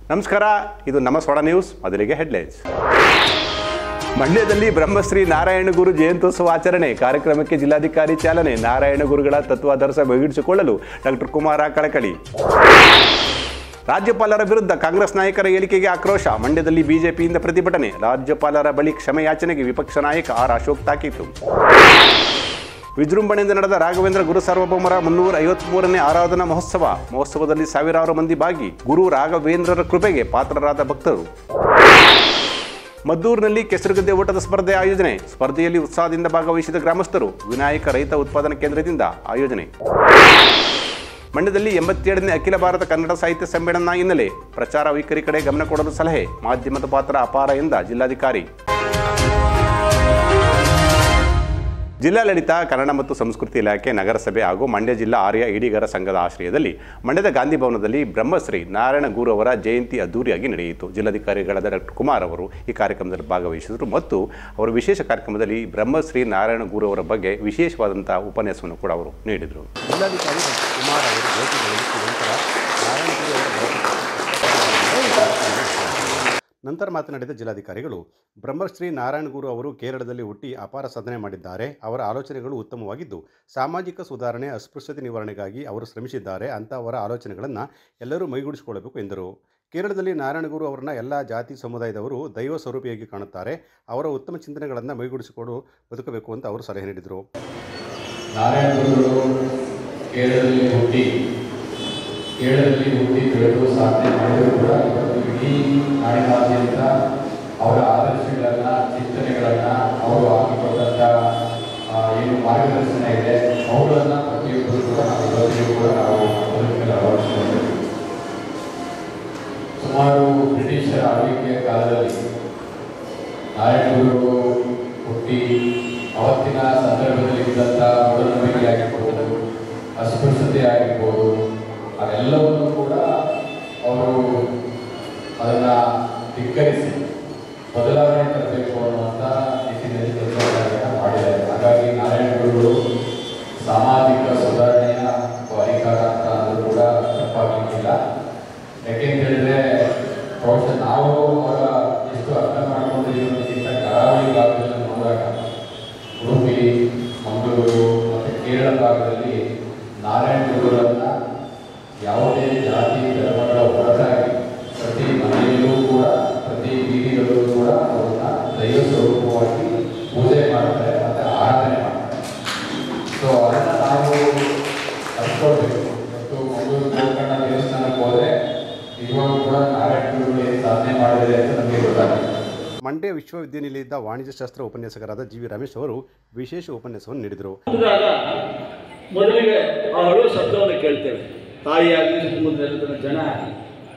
ನಮಸ್ಕಾರ ಇದು ನಮ್ಮ ಸ್ವಡ ನ್ಯೂಸ್ ಮೊದಲಿಗೆ ಹೆಡ್ಲೈನ್ಸ್ ಮಂಡ್ಯದಲ್ಲಿ ಬ್ರಹ್ಮಶ್ರೀ ನಾರಾಯಣ ಗುರು ಜಯಂತ್ಯೋತ್ಸವ ಆಚರಣೆ ಕಾರ್ಯಕ್ರಮಕ್ಕೆ ಜಿಲ್ಲಾಧಿಕಾರಿ ಚಾಲನೆ ನಾರಾಯಣ ಗುರುಗಳ ತತ್ವಾದರ್ಶ ಬಗೆಹರಿಸಿಕೊಳ್ಳಲು ಡಾಕ್ಟರ್ ಕುಮಾರ ಕಳಕಳಿ ರಾಜ್ಯಪಾಲರ ವಿರುದ್ಧ ಕಾಂಗ್ರೆಸ್ ನಾಯಕರ ಹೇಳಿಕೆಗೆ ಆಕ್ರೋಶ ಮಂಡ್ಯದಲ್ಲಿ ಬಿಜೆಪಿಯಿಂದ ಪ್ರತಿಭಟನೆ ರಾಜ್ಯಪಾಲರ ಬಳಿ ಕ್ಷಮೆಯಾಚನೆಗೆ ವಿಪಕ್ಷ ನಾಯಕ ಆರ್ ಅಶೋಕ್ ತಾಕೀತು ವಿಜೃಂಭಣೆಯಿಂದ ನಡೆದ ರಾಘವೇಂದ್ರ ಗುರು ಸಾರ್ವಭೌಮರ ಮುನ್ನೂರ ಐವತ್ಮೂರನೇ ಆರಾಧನಾ ಮಹೋತ್ಸವ ಮಹೋತ್ಸವದಲ್ಲಿ ಸಾವಿರಾರು ಮಂದಿ ಭಾಗಿ ಗುರು ರಾಘವೇಂದ್ರರ ಕೃಪೆಗೆ ಪಾತ್ರರಾದ ಭಕ್ತರು ಮದ್ದೂರಿನಲ್ಲಿ ಕೆಸರುಗದ್ದೆ ಓಟದ ಸ್ಪರ್ಧೆ ಆಯೋಜನೆ ಸ್ಪರ್ಧೆಯಲ್ಲಿ ಉತ್ಸಾಹದಿಂದ ಭಾಗವಹಿಸಿದ ಗ್ರಾಮಸ್ಥರು ವಿನಾಯಕ ರೈತ ಉತ್ಪಾದನಾ ಕೇಂದ್ರದಿಂದ ಆಯೋಜನೆ ಮಂಡ್ಯದಲ್ಲಿ ಎಂಬತ್ತೇಳನೇ ಅಖಿಲ ಭಾರತ ಕನ್ನಡ ಸಾಹಿತ್ಯ ಸಮ್ಮೇಳನ ಹಿನ್ನೆಲೆ ಪ್ರಚಾರ ವೈಖರಿ ಕಡೆ ಗಮನ ಕೊಡಲು ಸಲಹೆ ಮಾಧ್ಯಮದ ಪಾತ್ರ ಅಪಾರ ಎಂದ ಜಿಲ್ಲಾಧಿಕಾರಿ ಜಿಲ್ಲಾಡಳಿತ ಕನ್ನಡ ಮತ್ತು ಸಂಸ್ಕೃತಿ ಇಲಾಖೆ ನಗರಸಭೆ ಹಾಗೂ ಮಂಡ್ಯ ಜಿಲ್ಲಾ ಆರ್ಯ ಇಡಿಗರ ಸಂಘದ ಆಶ್ರಯದಲ್ಲಿ ಮಂಡ್ಯದ ಗಾಂಧಿ ಭವನದಲ್ಲಿ ಬ್ರಹ್ಮಶ್ರೀ ನಾರಾಯಣ ಗುರು ಅವರ ಜಯಂತಿ ಅದ್ದೂರಿಯಾಗಿ ನಡೆಯಿತು ಜಿಲ್ಲಾಧಿಕಾರಿಗಳಾದ ಡಾಕ್ಟರ್ ಕುಮಾರ್ ಅವರು ಈ ಕಾರ್ಯಕ್ರಮದಲ್ಲಿ ಭಾಗವಹಿಸಿದರು ಮತ್ತು ಅವರ ವಿಶೇಷ ಕಾರ್ಯಕ್ರಮದಲ್ಲಿ ಬ್ರಹ್ಮಶ್ರೀ ನಾರಾಯಣ ಗುರು ಅವರ ಬಗ್ಗೆ ವಿಶೇಷವಾದಂಥ ಉಪನ್ಯಾಸವನ್ನು ಕೂಡ ಅವರು ನೀಡಿದರು ಜಿಲ್ಲಾಧಿಕಾರಿ ಡಾಕ್ಟರ್ ಕುಮಾರ್ ಅವರು ಭೇಟಿ ನೀಡಿದ್ದು ನಂತರ ನಾರಾಯಣಗುರು ಅವರ ನಂತರ ಮಾತನಾಡಿದ ಜಿಲ್ಲಾಧಿಕಾರಿಗಳು ಬ್ರಹ್ಮಶ್ರೀ ನಾರಾಯಣಗುರು ಅವರು ಕೇರಳದಲ್ಲಿ ಹುಟ್ಟಿ ಅಪಾರ ಸಾಧನೆ ಮಾಡಿದ್ದಾರೆ ಅವರ ಆಲೋಚನೆಗಳು ಉತ್ತಮವಾಗಿದ್ದು ಸಾಮಾಜಿಕ ಸುಧಾರಣೆ ಅಸ್ಪೃಶ್ಯತೆ ನಿವಾರಣೆಗಾಗಿ ಅವರು ಶ್ರಮಿಸಿದ್ದಾರೆ ಅಂತ ಅವರ ಆಲೋಚನೆಗಳನ್ನು ಎಲ್ಲರೂ ಮೈಗೂಡಿಸಿಕೊಳ್ಳಬೇಕು ಎಂದರು ಕೇರಳದಲ್ಲಿ ನಾರಾಯಣಗುರು ಅವರನ್ನ ಎಲ್ಲ ಜಾತಿ ಸಮುದಾಯದವರು ದೈವ ಸ್ವರೂಪಿಯಾಗಿ ಕಾಣುತ್ತಾರೆ ಅವರ ಉತ್ತಮ ಚಿಂತನೆಗಳನ್ನು ಮೈಗೂಡಿಸಿಕೊಂಡು ಬದುಕಬೇಕು ಅಂತ ಅವರು ಸಲಹೆ ನೀಡಿದರು ನಾರಾಯಣ ಗುರುಗಳು ಕೇರಳದಲ್ಲಿ ಹುಟ್ಟಿ ಕೇರಳದಲ್ಲಿ ಹುಟ್ಟಿ ಬೆಳೆದು ಸಾಧನೆ ಮಾಡಿದರೂ ಕೂಡ ಇವತ್ತು ಇಡೀ ನಾಡಿನಾದ್ಯಂತ ಅವರ ಆದರ್ಶಗಳನ್ನು ಚಿಂತನೆಗಳನ್ನು ಅವರು ಹಾಕಿಕೊಂಡಂಥ ಆ, ಏನು ಮಾರ್ಗದರ್ಶನ ಇದೆ ಅವುಗಳನ್ನು ಪ್ರತಿಯೊಬ್ಬರು ಕೂಡ ನಾವು ಇವತ್ತಿಗೂ ಕೂಡ ನಾವು ಬದುಕಿನಲ್ಲಿ ಅಳವಡಿಸಿಕೊಂಡಿದ್ದೀವಿ ಸುಮಾರು ಬ್ರಿಟಿಷರ ಆಳ್ವಿಕೆಯ ಕಾಲದಲ್ಲಿ ನಾರಾಯಣ ಗುರುಗಳು ಹುಟ್ಟಿ ಅವತ್ತಿನ ಸಂದರ್ಭದಲ್ಲಿ ಇದ್ದಂಥ ಮೂಢನಂಬಿಕೆ ಆಗಿರ್ಬೋದು ಅಸ್ಪೃಶ್ಯತೆ ಆಗಿರ್ಬೋದು ಅವೆಲ್ಲವನ್ನು ಕೂಡ ಅವರು ಅದನ್ನು ಧಿಕ್ಕರಿಸಿ ಬದಲಾವಣೆ ತರಬೇಕು ಅನ್ನುವಂಥ ನಿಟ್ಟಿನಲ್ಲಿ ಕೆಲಸಗಳನ್ನು ಮಾಡಿದ್ದಾರೆ ಹಾಗಾಗಿ ನಾರಾಯಣ ಗುರುಗಳು ಸಾಮಾಜಿಕ ಸುಧಾರಣೆಯ ಪರಿಕಾರ ಅಂತ ಅಂದರೂ ಕೂಡ ತಪ್ಪಾಗಲಿಕ್ಕಿಲ್ಲ ಯಾಕೆಂತ ಹೇಳಿದ್ರೆ ಬಹುಶಃ ನಾವು ಅವರ ಎಷ್ಟು ಅರ್ಥ ಮಾಡ್ಕೊಂಡಿರೋದಕ್ಕಿಂತ ಕರಾವಳಿ ಭಾಗದಲ್ಲಿ ನೋಡಿದಾಗ ಉಡುಪಿ ಮಂಗಳೂರು ಮತ್ತು ಕೇರಳ ಭಾಗದಲ್ಲಿ ನಾರಾಯಣ ಗುರುಗಳನ್ನ ಯಾವುದೇ ಜಾತಿ ಧರ್ಮಗಳ ಹೊರತಾಗಿ ಪ್ರತಿ ಮನೆಯಲ್ಲೂ ಕೂಡ ಪ್ರತಿ ಬೀದಿಗಳಲ್ಲೂ ಕೂಡ ಅವರನ್ನ ದೈವ ಸ್ವರೂಪವಾಗಿ ಪೂಜೆ ಮಾಡ್ತಾರೆ ಮತ್ತು ಆರಾಧನೆ ಮಾಡ್ತಾರೆ ಸೊ ಅದನ್ನು ನಾವು ಅರ್ಸ್ಕೊಳ್ಬೇಕು ಇವತ್ತು ಮಂಗಳೂರು ಗೋಕರ್ಣ ದೇವಸ್ಥಾನಕ್ಕೆ ಹೋದರೆ ನಿಜವಾಗ್ಲೂ ಕೂಡ ನಾರಾಯಣ ಗುರುಗಳು ಏನು ಸಾಧನೆ ಮಾಡಿದ್ದಾರೆ ಅಂತ ನಮಗೆ ಗೊತ್ತಾಗುತ್ತೆ ಮಂಡ್ಯ ವಿಶ್ವವಿದ್ಯಾನಿಲಯದ ವಾಣಿಜ್ಯಶಾಸ್ತ್ರ ಉಪನ್ಯಾಸಕರಾದ ಜಿ ವಿ ರಮೇಶ್ ಅವರು ವಿಶೇಷ ಉಪನ್ಯಾಸವನ್ನು ನೀಡಿದರು ಹುಟ್ಟಿದಾಗ ಮೊದಲಿಗೆ ಆ ಅಳು ಶಬ್ದವನ್ನು ಕೇಳ್ತೇವೆ ತಾಯಿಯಾಗಲಿ ಸುತ್ತಮುತ್ತ ಜನ ಆಗಲಿ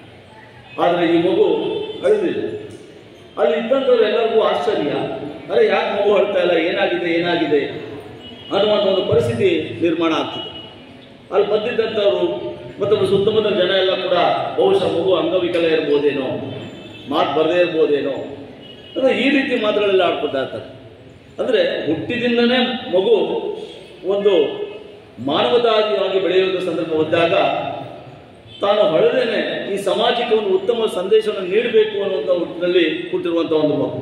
ಆದರೆ ಈ ಮಗು ಅಳಿದಿಲ್ಲ ಅಲ್ಲಿ ಇದ್ದಂಥವ್ರು ಎಲ್ಲರಿಗೂ ಆಶ್ಚರ್ಯ ಅರೆ ಯಾಕೆ ಮಗು ಅಳ್ತಾ ಇಲ್ಲ ಏನಾಗಿದೆ ಏನಾಗಿದೆ ಅನ್ನುವಂಥ ಒಂದು ಪರಿಸ್ಥಿತಿ ನಿರ್ಮಾಣ ಆಗ್ತಿದೆ ಅಲ್ಲಿ ಬಂದಿದ್ದಂಥವ್ರು ಮತ್ತು ಸುತ್ತಮುತ್ತ ಜನ ಎಲ್ಲ ಕೂಡ ಬಹುಶಃ ಮಗು ಅಂಗವಿಕಲ ಇರ್ಬೋದೇನೋ ಮಾತು ಬರದೇ ಇರ್ಬೋದೇನೋ ಅಂದರೆ ಈ ರೀತಿ ಮಾತುಗಳೆಲ್ಲ ಆಡ್ಕೊತಾ ಇರ್ತಾರೆ ಅಂದರೆ ಹುಟ್ಟಿದಿಂದನೇ ಮಗು ಒಂದು ಮಾನವತಾವಾಗಿ ಬೆಳೆಯುವ ಸಂದರ್ಭ ಬಂದಾಗ ತಾನು ಹೊಳೆದೇನೆ ಈ ಸಮಾಜಕ್ಕೆ ಒಂದು ಉತ್ತಮ ಸಂದೇಶವನ್ನು ನೀಡಬೇಕು ಅನ್ನುವಂಥ ಹುಟ್ಟಿನಲ್ಲಿ ಹುಟ್ಟಿರುವಂಥ ಒಂದು ಮಗು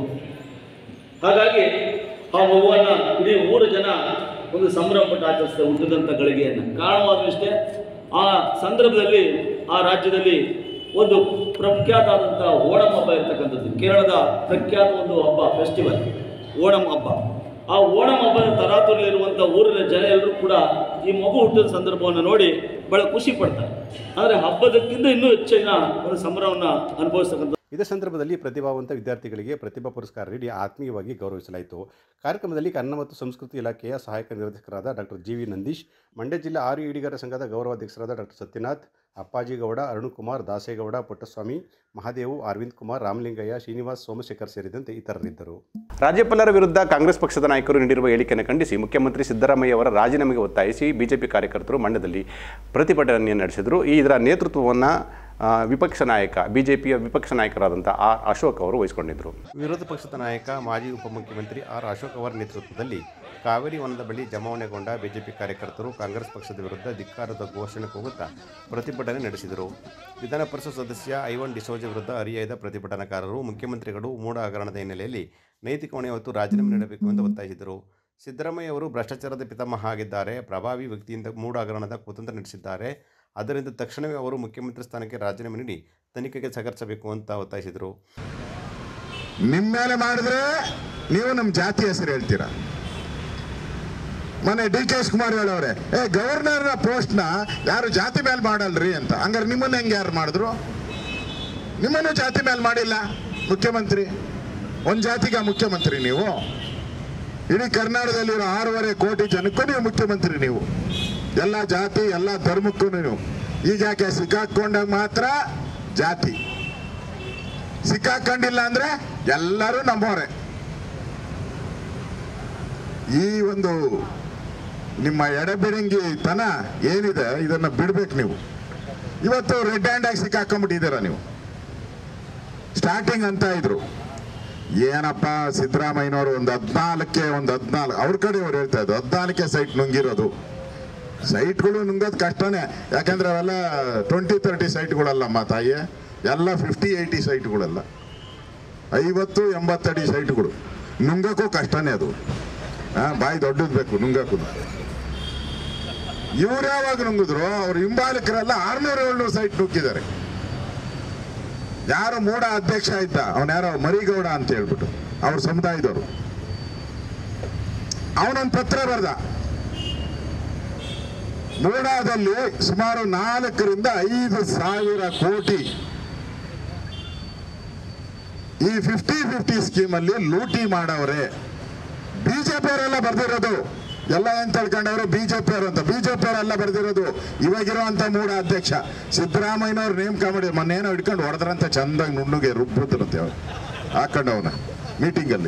ಹಾಗಾಗಿ ಆ ಮಗುವನ್ನು ಇಡೀ ಊರ ಜನ ಒಂದು ಸಂಭ್ರಮಪಟ್ಟು ಆಚರಿಸ್ತಾರೆ ಹುಟ್ಟಿದಂಥ ಗಳಿಗೆಯನ್ನು ಕಾರಣವಾದಷ್ಟೇ ಆ ಸಂದರ್ಭದಲ್ಲಿ ಆ ರಾಜ್ಯದಲ್ಲಿ ಒಂದು ಪ್ರಖ್ಯಾತ ಆದಂಥ ಓಣಂ ಹಬ್ಬ ಇರ್ತಕ್ಕಂಥದ್ದು ಕೇರಳದ ಪ್ರಖ್ಯಾತ ಒಂದು ಹಬ್ಬ ಫೆಸ್ಟಿವಲ್ ಓಣಂ ಹಬ್ಬ ಆ ಓಣಂ ಹಬ್ಬದ ತರಾತುರಿಯಲ್ಲಿರುವಂಥ ಊರಿನ ಜನ ಎಲ್ಲರೂ ಕೂಡ ಈ ಮಗು ಹುಟ್ಟಿದ ಸಂದರ್ಭವನ್ನು ನೋಡಿ ಬಹಳ ಖುಷಿ ಪಡ್ತಾರೆ ಆದರೆ ಹಬ್ಬದಕ್ಕಿಂತ ಇನ್ನೂ ಹೆಚ್ಚಿನ ಒಂದು ಸಂಭ್ರಮವನ್ನು ಅನುಭವಿಸ್ತಕ್ಕಂಥ ಇದೇ ಸಂದರ್ಭದಲ್ಲಿ ಪ್ರತಿಭಾವಂತ ವಿದ್ಯಾರ್ಥಿಗಳಿಗೆ ಪ್ರತಿಭಾ ಪುರಸ್ಕಾರ ನೀಡಿ ಆತ್ಮೀಯವಾಗಿ ಗೌರವಿಸಲಾಯಿತು ಕಾರ್ಯಕ್ರಮದಲ್ಲಿ ಕನ್ನಡ ಮತ್ತು ಸಂಸ್ಕೃತಿ ಇಲಾಖೆಯ ಸಹಾಯಕ ನಿರ್ದೇಶಕರಾದ doctor G V Nandish Mandya ಜಿಲ್ಲಾ ಆರು ಇಡಿಗರ ಸಂಘದ ಗೌರವಾಧ್ಯಕ್ಷರಾದ ಡಾಕ್ಟರ್ ಸತ್ಯನಾಥ್ ಅಪ್ಪಾಜಿಗೌಡ ಅರುಣಕುಮಾರ್ ದಾಸೇಗೌಡ ಪುಟ್ಟಸ್ವಾಮಿ ಮಹಾದೇವು ಅರವಿಂದ್ ಕುಮಾರ್ ರಾಮಲಿಂಗಯ್ಯ ಶ್ರೀನಿವಾಸ್ ಸೋಮಶೇಖರ್ ಸೇರಿದಂತೆ ಇತರರಿದ್ದರು ರಾಜ್ಯಪಾಲರ ವಿರುದ್ಧ ಕಾಂಗ್ರೆಸ್ ಪಕ್ಷದ ನಾಯಕರು ನೀಡಿರುವ ಹೇಳಿಕೆಯನ್ನು ಖಂಡಿಸಿ ಮುಖ್ಯಮಂತ್ರಿ ಸಿದ್ದರಾಮಯ್ಯ ಅವರ ರಾಜೀನಾಮೆಗೆ ಒತ್ತಾಯಿಸಿ ಬಿಜೆಪಿ ಕಾರ್ಯಕರ್ತರು ಮಂಡ್ಯದಲ್ಲಿ ಪ್ರತಿಭಟನೆಯನ್ನು ನಡೆಸಿದರು ಈ ಇದರ ನೇತೃತ್ವವನ್ನು ಆ, ವಿಪಕ್ಷ ನಾಯಕ ಬಿಜೆಪಿಯ ವಿಪಕ್ಷ ನಾಯಕರಾದಂಥ ಆರ್ ಅಶೋಕ್ ಅವರು ವಹಿಸಿಕೊಂಡಿದ್ದರು ವಿರೋಧ ಪಕ್ಷದ ನಾಯಕ ಮಾಜಿ ಉಪಮುಖ್ಯಮಂತ್ರಿ ಆರ್ ಅಶೋಕ್ ಅವರ ನೇತೃತ್ವದಲ್ಲಿ ಕಾವೇರಿ ವನದ ಬಳಿ ಜಮಾವಣೆಗೊಂಡ ಬಿಜೆಪಿ ಕಾರ್ಯಕರ್ತರು ಕಾಂಗ್ರೆಸ್ ಪಕ್ಷದ ವಿರುದ್ಧ ಧಿಕ್ಕಾರದ ಘೋಷಣೆ ಕೂಗುತ್ತಾ ಪ್ರತಿಭಟನೆ ನಡೆಸಿದರು ವಿಧಾನ ಪರಿಷತ್ ಸದಸ್ಯ ಐವನ್ ಡಿಸೋಜ ವಿರುದ್ಧ ಹರಿಯಾಯ್ದ ಪ್ರತಿಭಟನಾಕಾರರು ಮುಖ್ಯಮಂತ್ರಿಗಳು ಮೂಢ ಹಗರಣದ ಹಿನ್ನೆಲೆಯಲ್ಲಿ ನೈತಿಕ ಹೊಣೆ ಹೊತ್ತು ರಾಜೀನಾಮೆ ನೀಡಬೇಕು ಎಂದು ಒತ್ತಾಯಿಸಿದರು ಸಿದ್ದರಾಮಯ್ಯ ಅವರು ಭ್ರಷ್ಟಾಚಾರದ ಪಿತಾಮಹ ಆಗಿದ್ದಾರೆ ಪ್ರಭಾವಿ ವ್ಯಕ್ತಿಯಿಂದ ಮೂಢ ಹಗರಣದ ಕುತಂತ್ರ ನಡೆಸಿದ್ದಾರೆ ಆದ್ದರಿಂದ ತಕ್ಷಣವೇ ಅವರು ಮುಖ್ಯಮಂತ್ರಿ ಸ್ಥಾನಕ್ಕೆ ರಾಜೀನಾಮೆ ನೀಡಿ ತನಿಖೆಗೆ ಸಹಕರಿಸಬೇಕು ಅಂತ ಒತ್ತಾಯಿಸಿದರು ನಿಮ್ಮ ಮೇಲೆ ಮಾಡಿದ್ರೆ ನೀವು ನಮ್ಮ ಜಾತಿ ಹೆಸರು ಹೇಳ್ತೀರಾ ಮೊನ್ನೆ ಡಿ ಕೆ ಶಿವಕುಮಾರ್ ಹೇಳವ್ರೆ ಏ ಗವರ್ನರ್ ಪೋಸ್ಟ್ನ ಯಾರು ಜಾತಿ ಮೇಲೆ ಮಾಡಲ್ರಿ ಅಂತ ಹಂಗಾರೆ ನಿಮ್ಮನ್ನ ಹೆಂಗೆ ಯಾರು ಮಾಡಿದ್ರು ನಿಮ್ಮನ್ನು ಜಾತಿ ಮೇಲೆ ಮಾಡಿಲ್ಲ ಮುಖ್ಯಮಂತ್ರಿ ಒಂದು ಜಾತಿಗ ಮುಖ್ಯಮಂತ್ರಿ ನೀವು ಇಡೀ ಕರ್ನಾಟಕದಲ್ಲಿರೋ ಆರೂವರೆ ಕೋಟಿ ಜನಕ್ಕೂ ನೀವು ಮುಖ್ಯಮಂತ್ರಿ ನೀವು ಎಲ್ಲ ಜಾತಿ ಎಲ್ಲ ಧರ್ಮಕ್ಕೂ ನೀವು ಈಗ ಯಾಕೆ ಸಿಕ್ಕಾಕೊಂಡಾಗ ಮಾತ್ರ ಜಾತಿ ಸಿಕ್ಕಾಕೊಂಡಿಲ್ಲ ಅಂದ್ರೆ ಎಲ್ಲರೂ ನಮ್ಮವರೇ ಈ ಒಂದು ನಿಮ್ಮ ಎಡಬಿಡಂಗಿ ತನ ಏನಿದೆ ಇದನ್ನ ಬಿಡ್ಬೇಕು ನೀವು ಇವತ್ತು ರೆಡ್ ಹ್ಯಾಂಡ್ ಆಗಿ ಸಿಕ್ಕಾಕೊಂಡ್ಬಿಟ್ಟಿದ್ದೀರ ನೀವು ಸ್ಟಾರ್ಟಿಂಗ್ ಅಂತ ಇದ್ರು ಏನಪ್ಪ ಸಿದ್ದರಾಮಯ್ಯನವರು ಒಂದು ಹದ್ನಾಲ್ಕೆ ಒಂದು ಹದ್ನಾಲ್ಕು ಅವ್ರ ಕಡೆ ಅವ್ರು ಹೇಳ್ತಾ ಇದ್ರು ಹದ್ನಾಲ್ಕೆ ಸೈಟ್ ನುಂಗಿರೋದು ಸೈಟ್ಗಳು ನುಂಗೋದು ಕಷ್ಟನೇ ಯಾಕಂದ್ರೆ ಅವೆಲ್ಲ ಟ್ವೆಂಟಿ ತರ್ಟಿ ಸೈಟ್ಗಳಲ್ಲಮ್ಮ ತಾಯಿ ಎಲ್ಲ ಫಿಫ್ಟಿ ಏಯ್ಟಿ ಸೈಟ್ಗಳಲ್ಲ ಐವತ್ತು ಎಂಬತ್ತಡಿ ಸೈಟ್ಗಳು ನುಂಗಕ್ಕೂ ಕಷ್ಟನೇ ಅದು ಆ, ಬಾಯಿ ದೊಡ್ಡದು ಬೇಕು ನುಂಗಕ್ಕೂ ಇವ್ರು ಯಾವಾಗ ನುಂಗಿದ್ರು ಅವ್ರ ಹಿಂಬಾಲಕರೆಲ್ಲ ಆರ್ನೂರು ಏಳ್ನೂರು ಸೈಟ್ ನುಗ್ಗಿದ್ದಾರೆ ಯಾರು ಮೂಡ ಅಧ್ಯಕ್ಷ ಇದ್ದ ಅವನ ಯಾರೋ ಮರಿಗೌಡ ಅಂತ ಹೇಳ್ಬಿಟ್ಟು ಅವ್ರ ಸಮುದಾಯದವರು ಅವನೊಂದು ಪತ್ರ ಬರ್ದ ಮೂಡಾದಲ್ಲಿ ಸುಮಾರು ನಾಲ್ಕರಿಂದ ಐದು ಸಾವಿರ ಕೋಟಿ ಈ ಫಿಫ್ಟಿ ಫಿಫ್ಟಿ ಸ್ಕೀಮಲ್ಲಿ ಲೂಟಿ ಮಾಡವ್ರೆ ಬಿಜೆಪಿ ಅವರೆಲ್ಲ ಬರ್ದಿರೋದು ಎಲ್ಲ ಏನ್ ತಿಳ್ಕೊಂಡವ್ರು ಬಿಜೆಪಿ ಅವರು ಅಂತ ಬಿಜೆಪಿ ಅವರೆಲ್ಲ ಬರ್ದಿರೋದು ಇವಾಗಿರುವಂತ ಮೂಡ ಅಧ್ಯಕ್ಷ ಸಿದ್ದರಾಮಯ್ಯನವ್ರು ನೇಮಕ ಮಾಡಿ ಮೊನ್ನೇನೋ ಹಿಡ್ಕೊಂಡು ಹೊಡೆದ್ರಂತ ಚಂದಾಗಿ ನುಣ್ಣಗೆ ರುಬ್ಬಿದ್ರಂತೆ ಅವ್ರು ಹಾಕೊಂಡವನ ಮೀಟಿಂಗಲ್ಲಿ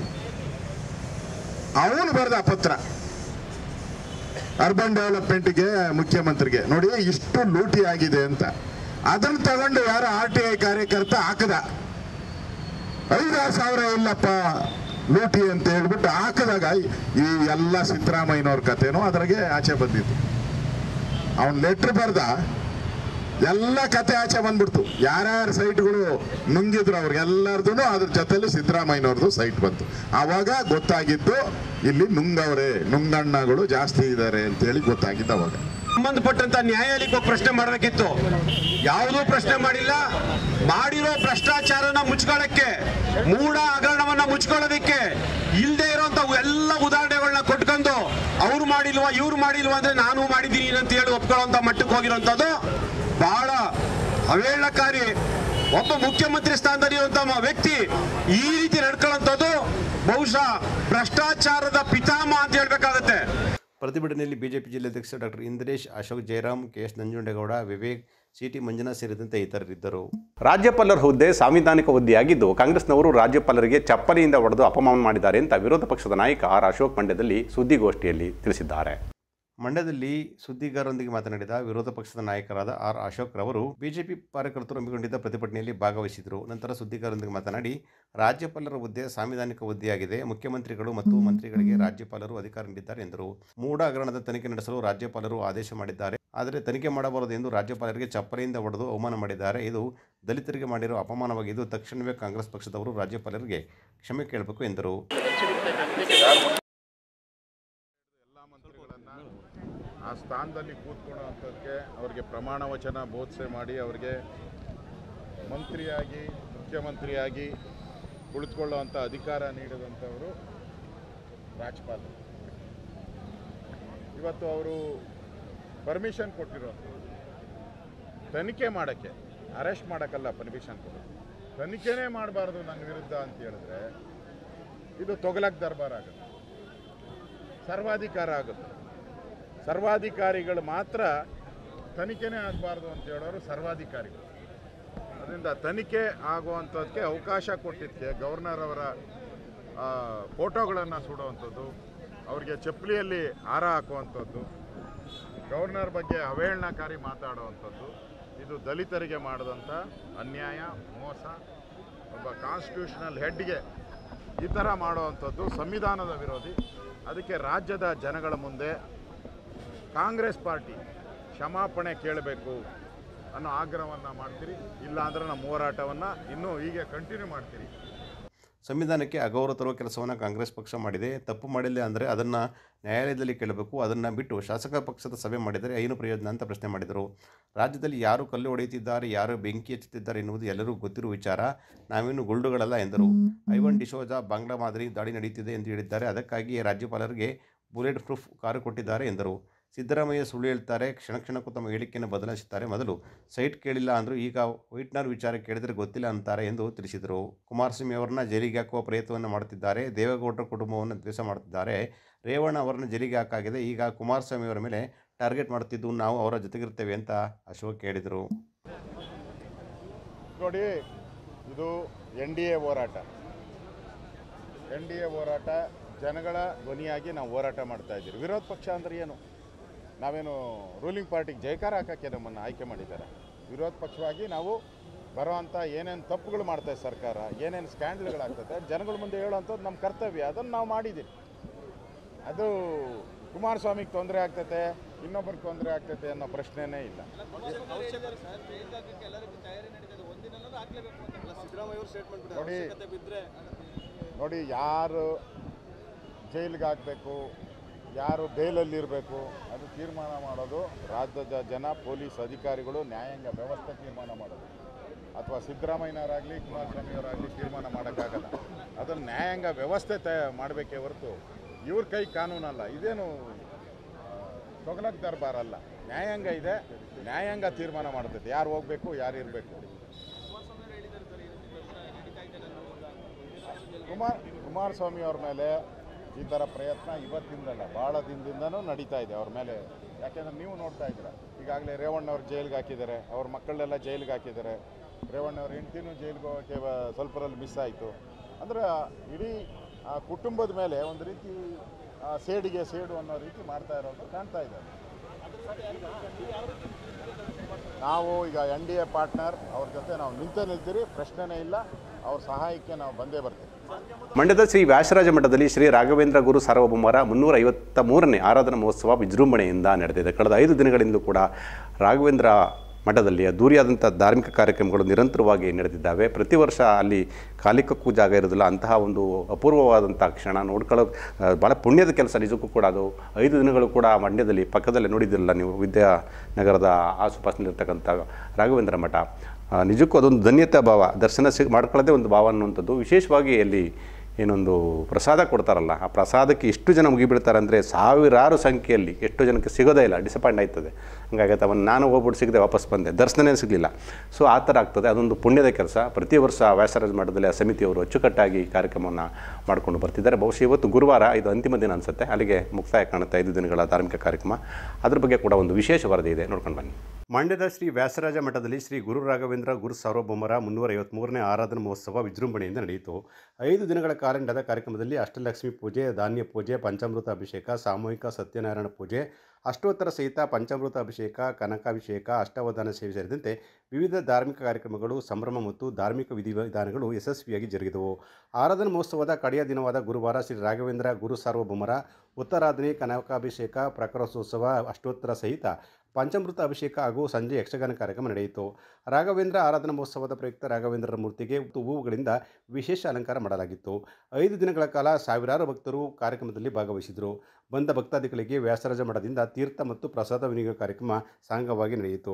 ಅವನು ಬರೆದ ಪತ್ರ ಅರ್ಬನ್ ಡೆವಲಪ್ಮೆಂಟ್ಗೆ ಮುಖ್ಯಮಂತ್ರಿಗೆ ನೋಡಿ ಇಷ್ಟು ಲೂಟಿ ಆಗಿದೆ ಅಂತ ಅದನ್ನ ತಗೊಂಡು ಯಾರೋ ಆರ್ ಟಿ ಐ ಕಾರ್ಯಕರ್ತ ಹಾಕದ ಐದಾರು ಸಾವಿರ ಇಲ್ಲಪ್ಪ ಲೂಟಿ ಅಂತ ಹೇಳ್ಬಿಟ್ಟು ಹಾಕಿದಾಗ ಈ ಎಲ್ಲ ಸಿದ್ದರಾಮಯ್ಯನವ್ರ ಕಥೆನೂ ಅದ್ರಾಗೆ ಆಚೆ ಬಂದಿತ್ತು ಅವನ್ ಲೆಟ್ರ್ ಬರ್ದ ಎಲ್ಲ ಕತೆ ಆಚೆ ಬಂದ್ಬಿಡ್ತು ಯಾರ್ಯಾರ ಸೈಟ್ಗಳು ನುಂಗಿದ್ರು ಅವ್ರಿಗೆಲ್ಲರದು ಅದ್ರ ಜೊತೆಲಿ ಸಿದ್ದರಾಮಯ್ಯನವ್ರದ್ದು ಸೈಟ್ ಬಂತು ಆವಾಗ ಗೊತ್ತಾಗಿದ್ದು ಇಲ್ಲಿ ನುಂಗವ್ರೆ ನುಂಗಣ್ಣಗಳು ಜಾಸ್ತಿ ಇದ್ದಾರೆ ಅಂತೇಳಿ ಗೊತ್ತಾಗಿದ್ದು ಅವಾಗ ಸಂಬಂಧಪಟ್ಟಂತ ನ್ಯಾಯಾಲಯಕ್ಕೆ ಹೋಗಿ ಪ್ರಶ್ನೆ ಮಾಡಬೇಕಿತ್ತು ಯಾವುದೂ ಪ್ರಶ್ನೆ ಮಾಡಿಲ್ಲ ಮಾಡಿರೋ ಭ್ರಷ್ಟಾಚಾರನ ಮುಚ್ಕೊಳ್ಳಕ್ಕೆ ಮೂಢ ಹಗರಣವನ್ನ ಮುಚ್ಕೊಳ್ಳೋದಕ್ಕೆ ಇಲ್ಲದೆ ಇರೋಂತ ಎಲ್ಲ ಉದಾಹರಣೆಗಳನ್ನ ಕೊಟ್ಕೊಂಡು ಅವ್ರು ಮಾಡಿಲ್ವಾ ಇವ್ರು ಮಾಡಿಲ್ವಾ ಅಂದ್ರೆ ನಾನು ಮಾಡಿದ್ದೀನಿ ಅಂತ ಹೇಳಿ ಒಪ್ಕೊಳ್ಳೋಂತ ಮಟ್ಟಕ್ಕೆ ಹೋಗಿರೋಂಥದ್ದು ಬಹಳ ಅವೇಳಕಾರಿ ಒಬ್ಬ ಮುಖ್ಯಮಂತ್ರಿ ಸ್ಥಾನದಲ್ಲಿರುವಂತ ವ್ಯಕ್ತಿ ಈ ರೀತಿ ನಡ್ಕೊಳ್ಳೋಂಥದ್ದು ಬಹುಶಃ ಭ್ರಷ್ಟಾಚಾರದ ಪಿತಾಮಹ ಅಂತ ಹೇಳ್ಬೇಕಾಗತ್ತೆ ಪ್ರತಿಭಟನೆಯಲ್ಲಿ ಬಿಜೆಪಿ ಜಿಲ್ಲಾಧ್ಯಕ್ಷ doctor Indresh Ashok Jayaram K S Nanjundegowda Vivek CT Manjunath ಸೇರಿದಂತೆ ಇತರರಿದ್ದರು ರಾಜ್ಯಪಾಲರ ಹುದ್ದೆ ಸಾಂವಿಧಾನಿಕ ಹುದ್ದೆಯಾಗಿದ್ದು ಕಾಂಗ್ರೆಸ್ನವರು ರಾಜ್ಯಪಾಲರಿಗೆ ಚಪ್ಪಲಿಯಿಂದ ಹೊಡೆದು ಅಪಮಾನ ಮಾಡಿದ್ದಾರೆ ಅಂತ ವಿರೋಧ ಪಕ್ಷದ ನಾಯಕ ಆರ್ ಅಶೋಕ್ ಮಂಡ್ಯದಲ್ಲಿ ಸುದ್ದಿಗೋಷ್ಠಿಯಲ್ಲಿ ತಿಳಿಸಿದ್ದಾರೆ ಮಂಡ್ಯದಲ್ಲಿ ಸುದ್ದಿಗಾರರೊಂದಿಗೆ ಮಾತನಾಡಿದ ವಿರೋಧ ಪಕ್ಷದ ನಾಯಕರಾದ ಆರ್ ಅಶೋಕ್ ರವರು ಬಿಜೆಪಿ ಕಾರ್ಯಕರ್ತರು ಹಮ್ಮಿಕೊಂಡಿದ್ದ ಪ್ರತಿಭಟನೆಯಲ್ಲಿ ಭಾಗವಹಿಸಿದರು ನಂತರ ಸುದ್ದಿಗಾರರೊಂದಿಗೆ ಮಾತನಾಡಿ ರಾಜ್ಯಪಾಲರ ಹುದ್ದೆ ಸಾಂವಿಧಾನಿಕ ಹುದ್ದೆಯಾಗಿದೆ ಮುಖ್ಯಮಂತ್ರಿಗಳು ಮತ್ತು ಮಂತ್ರಿಗಳಿಗೆ ರಾಜ್ಯಪಾಲರು ಅಧಿಕಾರ ನೀಡಿದ್ದಾರೆ ಎಂದರು ಮೂಢ ಹಗರಣದ ತನಿಖೆ ನಡೆಸಲು ರಾಜ್ಯಪಾಲರು ಆದೇಶ ಮಾಡಿದ್ದಾರೆ ಆದರೆ ತನಿಖೆ ಮಾಡಬಾರದು ಎಂದು ರಾಜ್ಯಪಾಲರಿಗೆ ಚಪ್ಪಲಿಯಿಂದ ಹೊಡೆದು ಅವಮಾನ ಮಾಡಿದ್ದಾರೆ ಇದು ದಲಿತರಿಗೆ ಮಾಡಿರುವ ಅಪಮಾನವಾಗಿದ್ದು ತಕ್ಷಣವೇ ಕಾಂಗ್ರೆಸ್ ಪಕ್ಷದವರು ರಾಜ್ಯಪಾಲರಿಗೆ ಕ್ಷಮೆ ಕೇಳಬೇಕು ಎಂದರು ಎಲ್ಲ ಮಂತ್ರಿಗಳನ್ನ ಆ ಸ್ಥಾನದಲ್ಲಿ ಕೂತ್ಕೊಳ್ಳೋವಂಥದ್ದಕ್ಕೆ ಅವರಿಗೆ ಪ್ರಮಾಣ ವಚನ ಬೋಧಿಸೆ ಮಾಡಿ ಅವರಿಗೆ ಮಂತ್ರಿಯಾಗಿ ಮುಖ್ಯಮಂತ್ರಿಯಾಗಿ ಕುಳಿತುಕೊಳ್ಳುವಂಥ ಅಧಿಕಾರ ನೀಡಿದಂಥವರು ರಾಜ್ಯಪಾಲರು ಇವತ್ತು ಅವರು ಪರ್ಮಿಷನ್ ಕೊಟ್ಟಿರೋದು ತನಿಖೆ ಮಾಡೋಕ್ಕೆ ಅರೆಸ್ಟ್ ಮಾಡೋಕ್ಕಲ್ಲ ಪರ್ಮಿಷನ್ ಕೊಡೋದು ತನಿಖೆನೇ ಮಾಡಬಾರ್ದು ನನ್ನ ವಿರುದ್ಧ ಅಂತ ಹೇಳಿದ್ರೆ ಇದು ತೊಗಲಕ್ ದರ್ಬಾರ್ ಆಗುತ್ತೆ ಸರ್ವಾಧಿಕಾರ ಆಗುತ್ತೆ ಸರ್ವಾಧಿಕಾರಿಗಳು ಮಾತ್ರ ತನಿಖೆನೇ ಆಗಬಾರ್ದು ಅಂತ ಹೇಳೋರು ಸರ್ವಾಧಿಕಾರಿಗಳು ಅದರಿಂದ ತನಿಖೆ ಆಗುವಂಥದ್ದಕ್ಕೆ ಅವಕಾಶ ಕೊಟ್ಟಿದ್ದಕ್ಕೆ ಗವರ್ನರ್ ಅವರ ಫೋಟೋಗಳನ್ನು ಸುಡುವಂಥದ್ದು ಅವರಿಗೆ ಚಪ್ಪಲಿಯಲ್ಲಿ ಹಾರ ಹಾಕುವಂಥದ್ದು ಗವರ್ನರ್ ಬಗ್ಗೆ ಅವಹೇಳನಕಾರಿ ಮಾತಾಡುವಂಥದ್ದು ಇದು ದಲಿತರಿಗೆ ಮಾಡಿದಂಥ ಅನ್ಯಾಯ ಮೋಸ ಒಬ್ಬ ಕಾನ್ಸ್ಟಿಟ್ಯೂಷನಲ್ ಹೆಡ್ಗೆ ಈ ಥರ ಮಾಡುವಂಥದ್ದು ಸಂವಿಧಾನದ ವಿರೋಧಿ ಅದಕ್ಕೆ ರಾಜ್ಯದ ಜನಗಳ ಮುಂದೆ ಕಾಂಗ್ರೆಸ್ ಪಾರ್ಟಿ ಕ್ಷಮಾಪಣೆ ಕೇಳಬೇಕು ಅನ್ನೋ ಆಗ್ರಹವನ್ನು ಮಾಡ್ತೀರಿ ಇಲ್ಲ ಅಂದ್ರೆ ನಮ್ಮ ಹೋರಾಟವನ್ನು ಇನ್ನೂ ಹೀಗೆ ಕಂಟಿನ್ಯೂ ಮಾಡ್ತೀರಿ ಸಂವಿಧಾನಕ್ಕೆ ಅಗೌರವ ತರುವ ಕೆಲಸವನ್ನು ಕಾಂಗ್ರೆಸ್ ಪಕ್ಷ ಮಾಡಿದೆ ತಪ್ಪು ಮಾಡಿಲ್ಲ ಅಂದರೆ ಅದನ್ನು ನ್ಯಾಯಾಲಯದಲ್ಲಿ ಕೇಳಬೇಕು ಅದನ್ನು ಬಿಟ್ಟು ಶಾಸಕ ಪಕ್ಷದ ಸಭೆ ಮಾಡಿದರೆ ಏನು ಪ್ರಯೋಜನ ಅಂತ ಪ್ರಶ್ನೆ ಮಾಡಿದರು ರಾಜ್ಯದಲ್ಲಿ ಯಾರು ಕಲ್ಲು ಹೊಡೆಯುತ್ತಿದ್ದಾರೆ ಯಾರು ಬೆಂಕಿ ಹಚ್ಚುತ್ತಿದ್ದಾರೆ ಎನ್ನುವುದು ಎಲ್ಲರಿಗೂ ಗೊತ್ತಿರುವ ವಿಚಾರ ನಾವೇನು ಗುಂಡುಗಳಲ್ಲ ಎಂದರು ಐವನ್ ಡಿಶೋಜ ಬಾಂಗ್ಲಾ ಮಾದರಿ ದಾಳಿ ನಡೆಯುತ್ತಿದೆ ಎಂದು ಹೇಳಿದ್ದಾರೆ ಅದಕ್ಕಾಗಿಯೇ ರಾಜ್ಯಪಾಲರಿಗೆ ಬುಲೆಟ್ ಪ್ರೂಫ್ ಕಾರು ಕೊಟ್ಟಿದ್ದಾರೆ ಎಂದರು ಸಿದ್ದರಾಮಯ್ಯ ಸುಳ್ಳು ಹೇಳ್ತಾರೆ ಕ್ಷಣ ಕ್ಷಣಕ್ಕೂ ತಮ್ಮ ಹೇಳಿಕೆಯನ್ನು ಬದಲಾಯಿಸುತ್ತಾರೆ ಮೊದಲು ಸೈಟ್ ಕೇಳಿಲ್ಲ ಅಂದರೂ ಈಗ ವೈಟ್ನರ್ ವಿಚಾರ ಕೇಳಿದರೆ ಗೊತ್ತಿಲ್ಲ ಅಂತಾರೆ ಎಂದು ತಿಳಿಸಿದರು ಕುಮಾರಸ್ವಾಮಿ ಅವರನ್ನ ಜೈಲಿಗೆ ಹಾಕುವ ಪ್ರಯತ್ನವನ್ನು ಮಾಡುತ್ತಿದ್ದಾರೆ ದೇವೇಗೌಡರ ಕುಟುಂಬವನ್ನು ದ್ವೇಷ ಮಾಡುತ್ತಿದ್ದಾರೆ ರೇವಣ್ಣ ಅವರನ್ನು ಜೈಲಿಗೆ ಹಾಕಾಗಿದೆ ಈಗ ಕುಮಾರಸ್ವಾಮಿ ಅವರ ಮೇಲೆ ಟಾರ್ಗೆಟ್ ಮಾಡುತ್ತಿದ್ದು ನಾವು ಅವರ ಜೊತೆಗಿರ್ತೇವೆ ಅಂತ ಅಶೋಕ್ ಹೇಳಿದರು ನೋಡಿ ಇದು ಎನ್ ಡಿ ಎ ಹೋರಾಟ ಎನ್ ಡಿ ಎ ಹೋರಾಟ ಜನಗಳ ಧ್ವನಿಯಾಗಿ ನಾವು ಹೋರಾಟ ಮಾಡ್ತಾ ಇದ್ದೀವಿ ವಿರೋಧ ಪಕ್ಷ ಅಂದ್ರೆ ಏನು ನಾವೇನು ರೂಲಿಂಗ್ ಪಾರ್ಟಿಗೆ ಜಯಕಾರ ಹಾಕೋಕ್ಕೆ ನಮ್ಮನ್ನು ಆಯ್ಕೆ ಮಾಡಿದ್ದಾರೆ ವಿರೋಧ ಪಕ್ಷವಾಗಿ ನಾವು ಬರೋವಂಥ ಏನೇನು ತಪ್ಪುಗಳು ಮಾಡ್ತಾರೆ ಸರ್ಕಾರ ಏನೇನು ಸ್ಕ್ಯಾಂಡಲ್ಗಳಾಗ್ತದೆ ಜನಗಳ ಮುಂದೆ ಹೇಳೋವಂಥದ್ದು ನಮ್ಮ ಕರ್ತವ್ಯ ಅದನ್ನು ನಾವು ಮಾಡಿದ್ದೀವಿ ಅದು ಕುಮಾರಸ್ವಾಮಿಗೆ ತೊಂದರೆ ಆಗ್ತೈತೆ ಇನ್ನೊಬ್ಬರಿಗೆ ತೊಂದರೆ ಆಗ್ತೈತೆ ಅನ್ನೋ ಪ್ರಶ್ನೆನೇ ಇಲ್ಲ ನೋಡಿ ನೋಡಿ ಯಾರು ಜೈಲಿಗೆ ಹಾಕಬೇಕು ಯಾರು ಬೇಲಲ್ಲಿರಬೇಕು ಅದು ತೀರ್ಮಾನ ಮಾಡೋದು ರಾಜ್ಯದ ಜನ ಪೊಲೀಸ್ ಅಧಿಕಾರಿಗಳು ನ್ಯಾಯಾಂಗ ವ್ಯವಸ್ಥೆ ತೀರ್ಮಾನ ಮಾಡೋದು ಅಥವಾ ಸಿದ್ದರಾಮಯ್ಯನವರಾಗಲಿ ಕುಮಾರಸ್ವಾಮಿಯವರಾಗಲಿ ತೀರ್ಮಾನ ಮಾಡೋಕ್ಕಾಗಲ್ಲ ಅದನ್ನು ನ್ಯಾಯಾಂಗ ವ್ಯವಸ್ಥೆ ತಯ ಮಾಡಬೇಕೇ ಹೊರತು ಇವ್ರ ಕೈ ಕಾನೂನಲ್ಲ ಇದೇನು ತೊಗಲಕ್ ದರ್ಬಾರ್ ಅಲ್ಲ ನ್ಯಾಯಾಂಗ ಇದೆ ನ್ಯಾಯಾಂಗ ತೀರ್ಮಾನ ಮಾಡ್ತೈತೆ ಯಾರು ಹೋಗಬೇಕು ಯಾರು ಇರಬೇಕು ಕುಮಾರ್ ಕುಮಾರಸ್ವಾಮಿ ಅವ್ರ ಮೇಲೆ ಈ ಥರ ಪ್ರಯತ್ನ ಇವತ್ತಿಂದಲ್ಲ ಭಾಳ ದಿನದಿಂದನೂ ನಡೀತಾ ಇದೆ ಅವ್ರ ಮೇಲೆ ಯಾಕೆಂದ್ರೆ ನೀವು ನೋಡ್ತಾ ಇದ್ದೀರ ಈಗಾಗಲೇ ರೇವಣ್ಣ ಅವ್ರು ಜೈಲಿಗೆ ಹಾಕಿದ್ದಾರೆ ಅವ್ರ ಮಕ್ಕಳೆಲ್ಲ ಜೈಲಿಗೆ ಹಾಕಿದ್ದಾರೆ ರೇವಣ್ಣ ಅವ್ರ ಹೆಂಡ್ತಿನೂ ಜೈಲಿಗೆ ಹೋಗೋಕ್ಕೆ ವ- ಸ್ವಲ್ಪರಲ್ಲಿ ಮಿಸ್ ಆಯಿತು ಅಂದರೆ ಇಡೀ ಆ ಕುಟುಂಬದ ಮೇಲೆ ಒಂದು ರೀತಿ ಆ ಸೇಡಿಗೆ ಸೇಡು ಅನ್ನೋ ರೀತಿ ಮಾಡ್ತಾ ಇರೋದು ಕಾಣ್ತಾ ಇದ್ದಾರೆ ನಾವು ಈಗ ಎನ್ ಡಿ ಎ ಪಾರ್ಟ್ನರ್ ಅವ್ರ ಜೊತೆ ನಾವು ನಿಂತೇ ನಿಲ್ತೀರಿ ಪ್ರಶ್ನೆನೇ ಇಲ್ಲ ಅವ್ರ ಸಹಾಯಕ್ಕೆ ನಾವು ಬಂದೇ ಬರ್ತೀವಿ ಮಂಡ್ಯದ ಶ್ರೀ ವ್ಯಾಸರಾಜ ಮಠದಲ್ಲಿ ಶ್ರೀ ರಾಘವೇಂದ್ರ ಗುರು ಸಾರ್ವಭೌಮರ ಮುನ್ನೂರ ಐವತ್ತ ಮೂರನೇ ಆರಾಧನಾ ಮಹೋತ್ಸವ ವಿಜೃಂಭಣೆಯಿಂದ ನಡೆದಿದೆ ಕಳೆದ ಐದು ದಿನಗಳಿಂದ ಕೂಡ ರಾಘವೇಂದ್ರ ಮಠದಲ್ಲಿ ಅದ್ದೂರಿಯಾದಂಥ ಧಾರ್ಮಿಕ ಕಾರ್ಯಕ್ರಮಗಳು ನಿರಂತರವಾಗಿ ನಡೆದಿದ್ದಾವೆ ಪ್ರತಿ ವರ್ಷ ಅಲ್ಲಿ ಕಾಲಿಕಕ್ಕೂ ಜಾಗ ಇರೋದಿಲ್ಲ ಅಂತಹ ಒಂದು ಅಪೂರ್ವವಾದಂಥ ಕ್ಷಣ ನೋಡ್ಕೊಳ್ಳೋ ಆ, ಭಾಳ ಪುಣ್ಯದ ಕೆಲಸ ನಿಜಕ್ಕೂ ಕೂಡ ಅದು ಐದು ದಿನಗಳು ಕೂಡ ಮಂಡ್ಯದಲ್ಲಿ ಪಕ್ಕದಲ್ಲೇ ನೋಡಿದ್ದಿರಲ್ಲ ನೀವು ವಿದ್ಯಾನಗರದ ಆಸುಪಾಸಿನಲ್ಲಿರ್ತಕ್ಕಂಥ ರಾಘವೇಂದ್ರ ಮಠ ಆ, ನಿಜಕ್ಕೂ ಅದೊಂದು ಧನ್ಯತಾ ಭಾವ ದರ್ಶನ ಸಿ ಮಾಡ್ಕೊಳ್ಳೋದೇ ಒಂದು ಭಾವ ಅನ್ನುವಂಥದ್ದು ವಿಶೇಷವಾಗಿ ಅಲ್ಲಿ ಏನೊಂದು ಪ್ರಸಾದ ಕೊಡ್ತಾರಲ್ಲ ಆ ಪ್ರಸಾದಕ್ಕೆ ಎಷ್ಟು ಜನ ಮುಗಿಬಿಡ್ತಾರೆ ಅಂದರೆ ಸಾವಿರಾರು ಸಂಖ್ಯೆಯಲ್ಲಿ ಎಷ್ಟು ಜನಕ್ಕೆ ಸಿಗೋದೇ ಇಲ್ಲ ಡಿಸಪಾಯಿಂಟ್ ಆಯ್ತದೆ ಹಂಗಾಗತ್ತೆ ಅವನು ನಾನು ಹೋಗ್ಬಿಟ್ಟು ಸಿಗದೆ ವಾಪಸ್ ಬಂದೆ ದರ್ಶನನೇ ಸಿಗಲಿಲ್ಲ ಸೊ ಆ ಥರ ಆಗ್ತದೆ ಅದೊಂದು ಪುಣ್ಯದ ಕೆಲಸ ಪ್ರತಿ ವರ್ಷ ವ್ಯಾಸರಾಜ ಮಠದಲ್ಲಿ ಆ ಸಮಿತಿಯವರು ಅಚ್ಚುಕಟ್ಟಾಗಿ ಕಾರ್ಯಕ್ರಮವನ್ನು ಮಾಡಿಕೊಂಡು ಬರ್ತಿದ್ದಾರೆ ಬಹುಶಃ ಇವತ್ತು ಗುರುವಾರ ಇದು ಅಂತಿಮ ದಿನ ಅನಿಸುತ್ತೆ ಅಲ್ಲಿಗೆ ಮುಕ್ತಾಯ ಕಾಣುತ್ತೆ ಐದು ದಿನಗಳ ಧಾರ್ಮಿಕ ಕಾರ್ಯಕ್ರಮ ಅದ್ರ ಬಗ್ಗೆ ಕೂಡ ಒಂದು ವಿಶೇಷ ವರದಿ ಇದೆ ನೋಡ್ಕೊಂಡು ಬನ್ನಿ ಮಂಡ್ಯದ ಶ್ರೀ ವ್ಯಾಸರಾಜ ಮಠದಲ್ಲಿ ಶ್ರೀ ಗುರು ರಾಘವೇಂದ್ರ ಗುರು ಸಾರ್ವಭೌಮರ ಮುನ್ನೂರ ಐವತ್ತ್ಮೂರನೇ ಆರಾಧನಾ ಮಹೋತ್ಸವ ವಿಜೃಂಭಣೆಯಿಂದ ನಡೆಯಿತು ಐದು ದಿನಗಳ ಕಾಲ ನಡೆದ ಕಾರ್ಯಕ್ರಮದಲ್ಲಿ ಅಷ್ಟಲಕ್ಷ್ಮಿ ಪೂಜೆ ಧಾನ್ಯ ಪೂಜೆ ಪಂಚಾಮೃತ ಅಭಿಷೇಕ ಸಾಮೂಹಿಕ ಸತ್ಯನಾರಾಯಣ ಪೂಜೆ ಅಷ್ಟೋತ್ತರ ಸಹಿತ ಪಂಚಾಮೃತ ಅಭಿಷೇಕ ಕನಕಾಭಿಷೇಕ ಅಷ್ಟಾವಧಾನ ಸೇವೆ ಸೇರಿದಂತೆ ವಿವಿಧ ಧಾರ್ಮಿಕ ಕಾರ್ಯಕ್ರಮಗಳು ಸಂಭ್ರಮ ಮತ್ತು ಧಾರ್ಮಿಕ ವಿಧಿವಿಧಾನಗಳು ಯಶಸ್ವಿಯಾಗಿ ಜರುಗಿದವು ಆರಾಧನಾ ಮಹೋತ್ಸವದ ಕಡೆಯ ದಿನವಾದ ಗುರುವಾರ ಶ್ರೀ ರಾಘವೇಂದ್ರ ಗುರು ಸಾರ್ವಭೌಮರ ಉತ್ತರಾಧನೆ ಕನಕಾಭಿಷೇಕ ಪ್ರಕಾರೋತ್ಸವ ಅಷ್ಟೋತ್ತರ ಸಹಿತ ಪಂಚಾಮೃತ ಅಭಿಷೇಕ ಹಾಗೂ ಸಂಜೆ ಯಕ್ಷಗಾನ ಕಾರ್ಯಕ್ರಮ ನಡೆಯಿತು ರಾಘವೇಂದ್ರ ಆರಾಧನಾ ಮಹೋತ್ಸವದ ಪ್ರಯುಕ್ತ ರಾಘವೇಂದ್ರರ ಮೂರ್ತಿಗೆ ಹೂವುಗಳಿಂದ ವಿಶೇಷ ಅಲಂಕಾರ ಮಾಡಲಾಗಿತ್ತು ಐದು ದಿನಗಳ ಕಾಲ ಸಾವಿರಾರು ಭಕ್ತರು ಕಾರ್ಯಕ್ರಮದಲ್ಲಿ ಭಾಗವಹಿಸಿದರು ಬಂದ ಭಕ್ತಾದಿಗಳಿಗೆ ವ್ಯಾಸರಾಜ ಮಠದಿಂದ ತೀರ್ಥ ಮತ್ತು ಪ್ರಸಾದ ವಿನಿಯೋಗ ಕಾರ್ಯಕ್ರಮ ಸಾಂಗವಾಗಿ ನಡೆಯಿತು